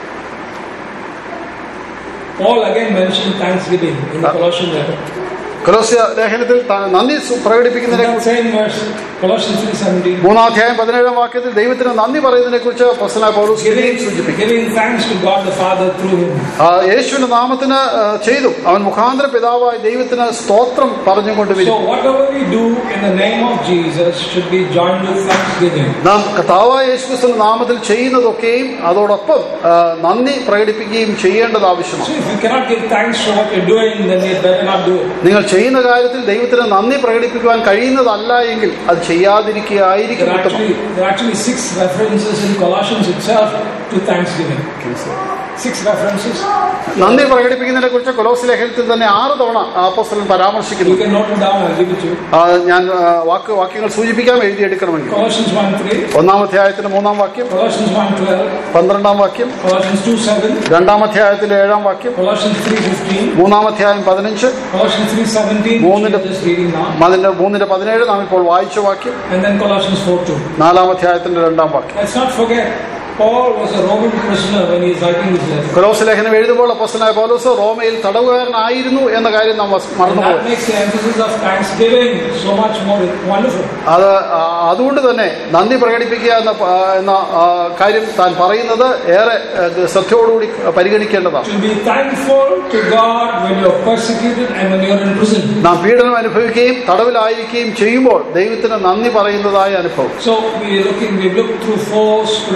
Paul again mentioned thanksgiving in the Uh, Colossian letter. കൊലോസ്യ ലേഖനത്തിൽ താൻ നന്ദി സു- In പ്രകടിപ്പിക്കുന്നതിനെ that കുറിച്ച് same verse, Colossians 3.17, മൂന്നാം അധ്യായം പതിനേഴാം വാക്യത്തിൽ ദൈവത്തിന് നന്ദി പറയുന്നതിനെ കുറിച്ച് പ്രസന്ന പൗലോസ് പിന്നെയും giving, സൂചിപ്പിക്കും giving thanks to God the Father through him. ആ, യേശുവിന്റെ നാമത്തിന് ആ, ചെയ്തു അവൻ മുഖാന്തര പിതാവായ ദൈവത്തിന് സ്തോത്രം പറഞ്ഞുകൊണ്ട് So വരും whatever we do in the name of Jesus should be joined with thanksgiving. നാം കർത്താവായ യേശുക്രിസ്തുവിന്റെ നാമത്തിൽ ചെയ്യുന്നതൊക്കെയും അതോടൊപ്പം ആ, നന്ദി പ്രകടിപ്പിക്കുകയും ചെയ്യേണ്ടത് ആവശ്യമാണ് So if you cannot give thanks for what you're doing, then you better not do it. നിങ്ങൾ ചെയ്യുന്ന കാര്യത്തിൽ ദൈവത്തിന് നന്ദി പ്രകടിപ്പിക്കുവാൻ കഴിയുന്നതല്ല എങ്കിൽ അത് ചെയ്യാതിരിക്കുകയായിരിക്കും There are ഉത്തമം actually, there are actually six references in Colossians itself to thanksgiving. Six references. നന്ദി പ്രകടിപ്പിക്കുന്നതിനെ കുറിച്ച് കൊലോസ് ലേഖനത്തിൽ തന്നെ ആറ് തവണ അപ്പോസ്തലൻ You പരാമർശിക്കുന്നു can note it down, I'll give it to you. ആ, ഞാൻ ആ, വാക്ക് വാക്യങ്ങൾ സൂചിപ്പിക്കാം എഴുതിയെടുക്കണമെങ്കിൽ Colossians 1 3, ഒന്നാം അധ്യായത്തിന്റെ മൂന്നാം വാക്യം Colossians 1 12, പന്ത്രണ്ടാം വാക്യം Colossians 2 7, രണ്ടാം അധ്യായത്തിന്റെ ഏഴാം വാക്യം Colossians 3 15, മൂന്നാം അധ്യായം പതിനഞ്ച് Colossians 3 17, which മൂന്നിന്റെ- we are just reading now, അതിന്റെ മൂന്നിന്റെ പതിനേഴ് നാം ഇപ്പോൾ വായിച്ച വാക്യം and then Colossians 4 2. നാലാം അധ്യായത്തിന്റെ രണ്ടാം വാക്യം Let's not forget, Paul was a Roman prisoner when he is writing this letter. കൊലോസ് ലേഖനം എഴുതുമ്പോൾ അപ്പോസ്തലനായ പൗലോസ് റോമയിൽ തടവുകാരനായിരുന്നു എന്ന കാര്യം നാം വസ്- And മറന്നുപോയി that makes the emphasis of thanksgiving so much more wonderful. അത് ആ, അതുകൊണ്ട് തന്നെ നന്ദി പ്രകടിപ്പിക്കുക എന്ന പ- എന്ന ആ, കാര്യം താൻ പറയുന്നത് ഏറെ ആ, ശ്രദ്ധയോടുകൂടി പരിഗണിക്കേണ്ടതാണ് To be thankful to God when you're persecuted and when you're in prison. നാം പീഡനം അനുഭവിക്കുകയും തടവിലായിരിക്കുകയും ചെയ്യുമ്പോൾ ദൈവത്തിന് നന്ദി പറയുന്നതായ അനുഭവം So we're looking, we've looked through four spiritual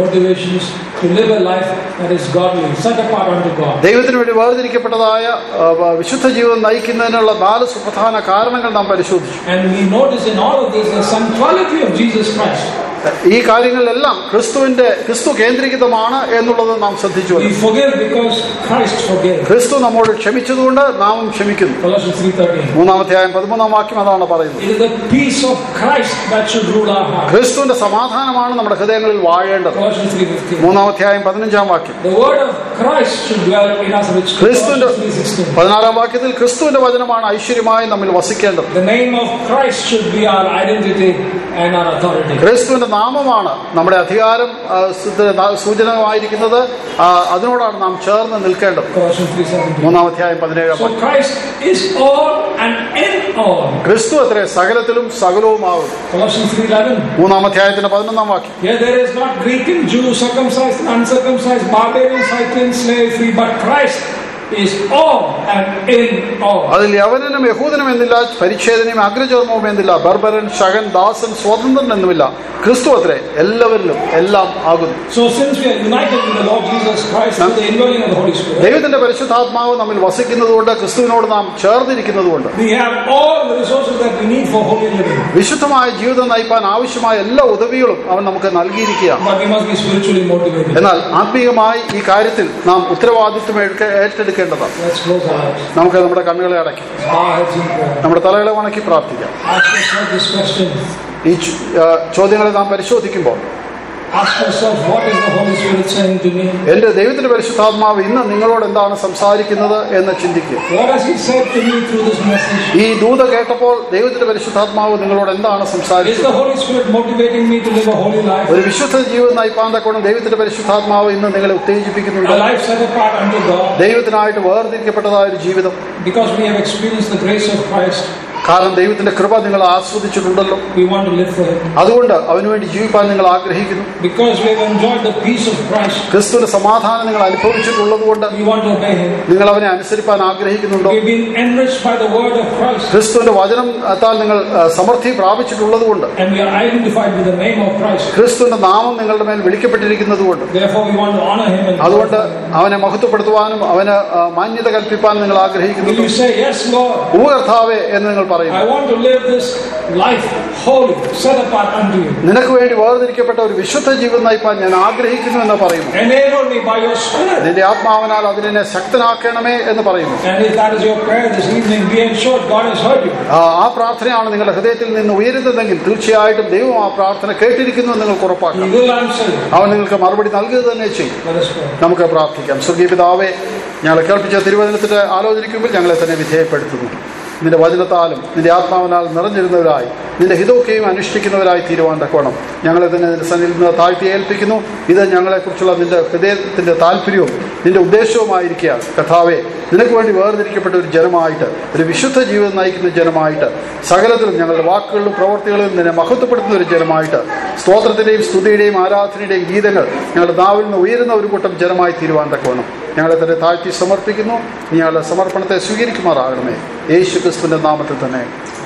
motivations to live a life that is godly, set apart unto God. ദൈവത്തിന് വേണ്ടി വേർതിരിക്കപ്പെട്ടതായ ആ, വ- വിശുദ്ധ ജീവിതം നയിക്കുന്നതിനുള്ള നാല് സുപ്രധാന കാരണങ്ങൾ നാം പരിശോധിച്ചു And we notice in all of this the centrality of Jesus Christ. ഈ കാര്യങ്ങളിലെല്ലാം ക്രിസ്തുവിന്റെ ക്രിസ്തു കേന്ദ്രീകൃതമാണ് എന്നുള്ളത് നാം ശ്രദ്ധിച്ചു We forgive because Christ forgave. ക്രിസ്തു നമ്മോട് ക്ഷമിച്ചതുകൊണ്ട് നാമും ക്ഷമിക്കുന്നു Colossians 3.13. മൂന്നാമത്തെ ആയം പതിമൂന്നാം വാക്യം അതാണ് പറയുന്നത് It is the peace of Christ that should rule our hearts. ക്രിസ്തുവിന്റെ സമാധാനമാണ് നമ്മുടെ ഹൃദയങ്ങളിൽ വാഴേണ്ടത് Colossians 3.15. മൂന്നാമത്തെ ആയം പതിനഞ്ചാം വാക്യം The word of Christ should dwell in us richly. Christ- Colossians 3.16. പതിനാറാം വാക്യത്തിൽ ക്രിസ്തുവിന്റെ വചനമാണ് ഐശ്വര്യമായി നമ്മിൽ വസിക്കേണ്ടത് The name of Christ should be our identity and our authority. ക്രിസ്തുവിന്റെ നാമമാണ് നമ്മുടെ അധികാരം ആ, സൂചന- സൂചനമായിരിക്കുന്നത് ആ, അതിനോടാണ് നാം ചേർന്ന് നിൽക്കേണ്ടത് Colossians 3.17. മൂന്നാം അധ്യായം പതിനേഴാം So വാക്യം. Christ is all and in all. ക്രിസ്തു അത്രേ സകലത്തിലും സകലവുമാവും Colossians 3.11. മൂന്നാം അധ്യായത്തിന്റെ പതിനൊന്നാം വാക്യം Here there is not Greek and Jew, circumcised and uncircumcised, barbarian, Scythian, slave, free, but Christ is all and in all. അതിൽ യവനനും യഹൂദനും എന്നില്ല പരിച്ഛേദനയും അഗ്രചർമ്മവും എന്നില്ല ബർബരൻ ശകൻ ദാസൻ സ്വതന്ത്രൻ എന്നുമില്ല ക്രിസ്തു അത്രേ എല്ലാവരിലും എല്ലാം ആകുന്നു So since we are united with the Lord Jesus Christ through the indwelling of the Holy Spirit, ദൈവത്തിന്റെ പരിശുദ്ധാത്മാവ് നമ്മിൽ വസിക്കുന്നതുകൊണ്ട് ക്രിസ്തുവിനോട് നാം ചേർന്നിരിക്കുന്നതുകൊണ്ട് we have all the resources that we need for holy living. വിശുദ്ധമായ ജീവിതം നയിപ്പാൻ ആവശ്യമായ എല്ലാ ഉദവികളും അവൻ നമുക്ക് നൽകിയിരിക്കുകയാണ് But we must be spiritually motivated. എന്നാൽ ആത്മീയമായി ഈ കാര്യത്തിൽ നാം ഉത്തരവാദിത്വം എടുക്ക- ഏറ്റെടുക്കേണ്ടതാണ് Let's close our eyes. നമുക്ക് നമ്മുടെ കണ്ണുകളെ അടയ്ക്കാം Bow our heads in prayer. നമ്മുടെ തലകളെ വണക്കി പ്രാർത്ഥിക്കാം Ask yourself this question. ഈ ചു- ആ, ചോദ്യങ്ങളെ നാം പരിശോധിക്കുമ്പോൾ Ask yourself, what is the Holy Spirit saying to me? എന്റെ ദൈവത്തിന്റെ പരിശുദ്ധാത്മാവ് ഇന്ന് നിങ്ങളോട് എന്താണ് സംസാരിക്കുന്നത് എന്ന് ചിന്തിക്കുക What has He said to me through this message? ഈ ദൂത കേട്ടപ്പോൾ ദൈവത്തിന്റെ പരിശുദ്ധാത്മാവ് നിങ്ങളോട് എന്താണ് Is സംസാരിച്ചത് the Holy Spirit motivating me to live a holy life? ഒരു വിശുദ്ധ ജീവിതം നയിപ്പാൻ തക്കോണം ദൈവത്തിന്റെ പരിശുദ്ധാത്മാവ് ഇന്ന് നിങ്ങളെ ഉത്തേജിപ്പിക്കുന്നുണ്ട് A life set apart unto God ദൈവത്തിനായിട്ട് വേർതിരിക്കപ്പെട്ടതായ ഒരു ജീവിതം because we have experienced the grace of Christ. കാരണം ദൈവത്തിന്റെ കൃപ നിങ്ങൾ ആസ്വദിച്ചിട്ടുണ്ടല്ലോ We want to live for Him. അതുകൊണ്ട് അവനുവേണ്ടി ജീവിപ്പാൻ നിങ്ങൾ ആഗ്രഹിക്കുന്നു Because we have enjoyed the peace of Christ, ക്രിസ്തുവിന്റെ സമാധാനം നിങ്ങൾ അനുഭവിച്ചിട്ടുള്ളത് കൊണ്ട് we want to obey Him. നിങ്ങൾ അവനെ അനുസരിപ്പാൻ ആഗ്രഹിക്കുന്നുണ്ടോ We've been enriched by the word of Christ ക്രിസ്തുവിന്റെ വചനം താൽ നിങ്ങൾ ആ, സമൃദ്ധി പ്രാപിച്ചിട്ടുള്ളത് കൊണ്ട് and we are identified with the name of Christ. ക്രിസ്തുവിന്റെ നാമം നിങ്ങളുടെ മേൽ വിളിക്കപ്പെട്ടിരിക്കുന്നത് കൊണ്ട് Therefore, we want to honor Him and അതുകൊണ്ട് glorify Him. അവനെ മഹത്വപ്പെടുത്തുവാനും അവന് ആ, മാന്യത കൽപ്പിപ്പാനും നിങ്ങൾ Will ആഗ്രഹിക്കുന്നു you say, Yes, Lord? ഉപകർത്താവേ എന്ന് നിങ്ങൾ പറയും I want to live this life holy, set apart unto you. നിനക്ക് വേണ്ടി വേർതിരിക്കപ്പെട്ട ഒരു വിശുദ്ധ ജീവിതം നയിപ്പാൻ ഞാൻ ആഗ്രഹിക്കുന്നു എന്ന് പറയുന്നു Enable me by your Spirit. നിന്റെ ആത്മാവിനാൽ അതിനെ ശക്തനാക്കണമേ എന്ന് പറയുന്നു And if that is your prayer this evening, be ensured God has heard you. ആ ആ പ്രാർത്ഥനയാണ് നിങ്ങളുടെ ഹൃദയത്തിൽ നിന്ന് ഉയരുന്നതെങ്കിൽ തീർച്ചയായിട്ടും ദൈവം ആ പ്രാർത്ഥന കേട്ടിരിക്കുന്നു എന്ന് നിങ്ങൾക്ക് He ഉറപ്പാക്കാം will answer you. അവൻ നിങ്ങൾക്ക് മറുപടി നൽകുക തന്നെ ചെയ്യും Let us pray. നമുക്ക് പ്രാർത്ഥിക്കാം സ്വർഗീയ പിതാവേ ഞങ്ങളെ കേൾപ്പിച്ച തിരുവചനത്തിന്റെ ആലോചിക്കുമ്പോൾ ഞങ്ങളെ തന്നെ വിധേയപ്പെടുത്തുന്നു നിന്റെ വചനത്താലും നിന്റെ ആത്മാവിനാൽ നിറഞ്ഞിരുന്നവരായി നിന്റെ ഹിതമൊക്കെയും അനുഷ്ഠിക്കുന്നവരായി തീരുവാൻ തക്കോണം ഞങ്ങളെ തന്നെ നിന്റെ സന്നിധിയിൽ നിന്ന് താഴ്ത്തി ഏൽപ്പിക്കുന്നു ഇത് ഞങ്ങളെക്കുറിച്ചുള്ള നിന്റെ ഹൃദയത്തിന്റെ താല്പര്യവും നിന്റെ ഉദ്ദേശവുമായിരിക്കുകയാണ് കഥാവെ നിനക്ക് വേണ്ടി വേർതിരിക്കപ്പെട്ട ഒരു ജനമായിട്ട് ഒരു വിശുദ്ധ ജീവിതം നയിക്കുന്ന ജനമായിട്ട് സകലത്തിലും ഞങ്ങളുടെ വാക്കുകളിലും പ്രവർത്തികളിലും നിന്നെ മഹത്വപ്പെടുത്തുന്ന ഒരു ജനമായിട്ട് സ്തോത്രത്തിന്റെയും സ്തുതിയുടെയും ആരാധനയുടെയും ഗീതങ്ങൾ ഞങ്ങളുടെ നാവിൽ നിന്ന് ഉയരുന്ന ഒരു കൂട്ടം ജനമായി തീരുവാൻ തക്കവണ്ണം ഞങ്ങളെ തന്നെ താഴ്ത്തി സമർപ്പിക്കുന്നു നീ ഞങ്ങളുടെ സമർപ്പണത്തെ സ്വീകരിക്കുമാറാകണമേ യേശു ക്രിസ്തുവിന്റെ നാമത്തിൽ തന്നെ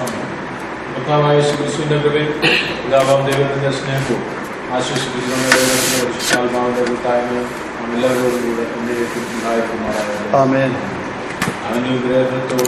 കർത്താവായ യേശുക്രിസ്തുവിന്റെ കൃപയും പിതാവാം ദൈവത്തിന്റെ സ്നേഹവും ആശ്വസിപ്പിക്കുന്നവരുടെ ആത്മാവിന്റെ കൂട്ടായ്മയും നാം എല്ലാവരോടും കൂടെ ഉണ്ടായിരിക്കുമാറാകട്ടെ ആമേൻ അനുഗ്രഹത്തോട്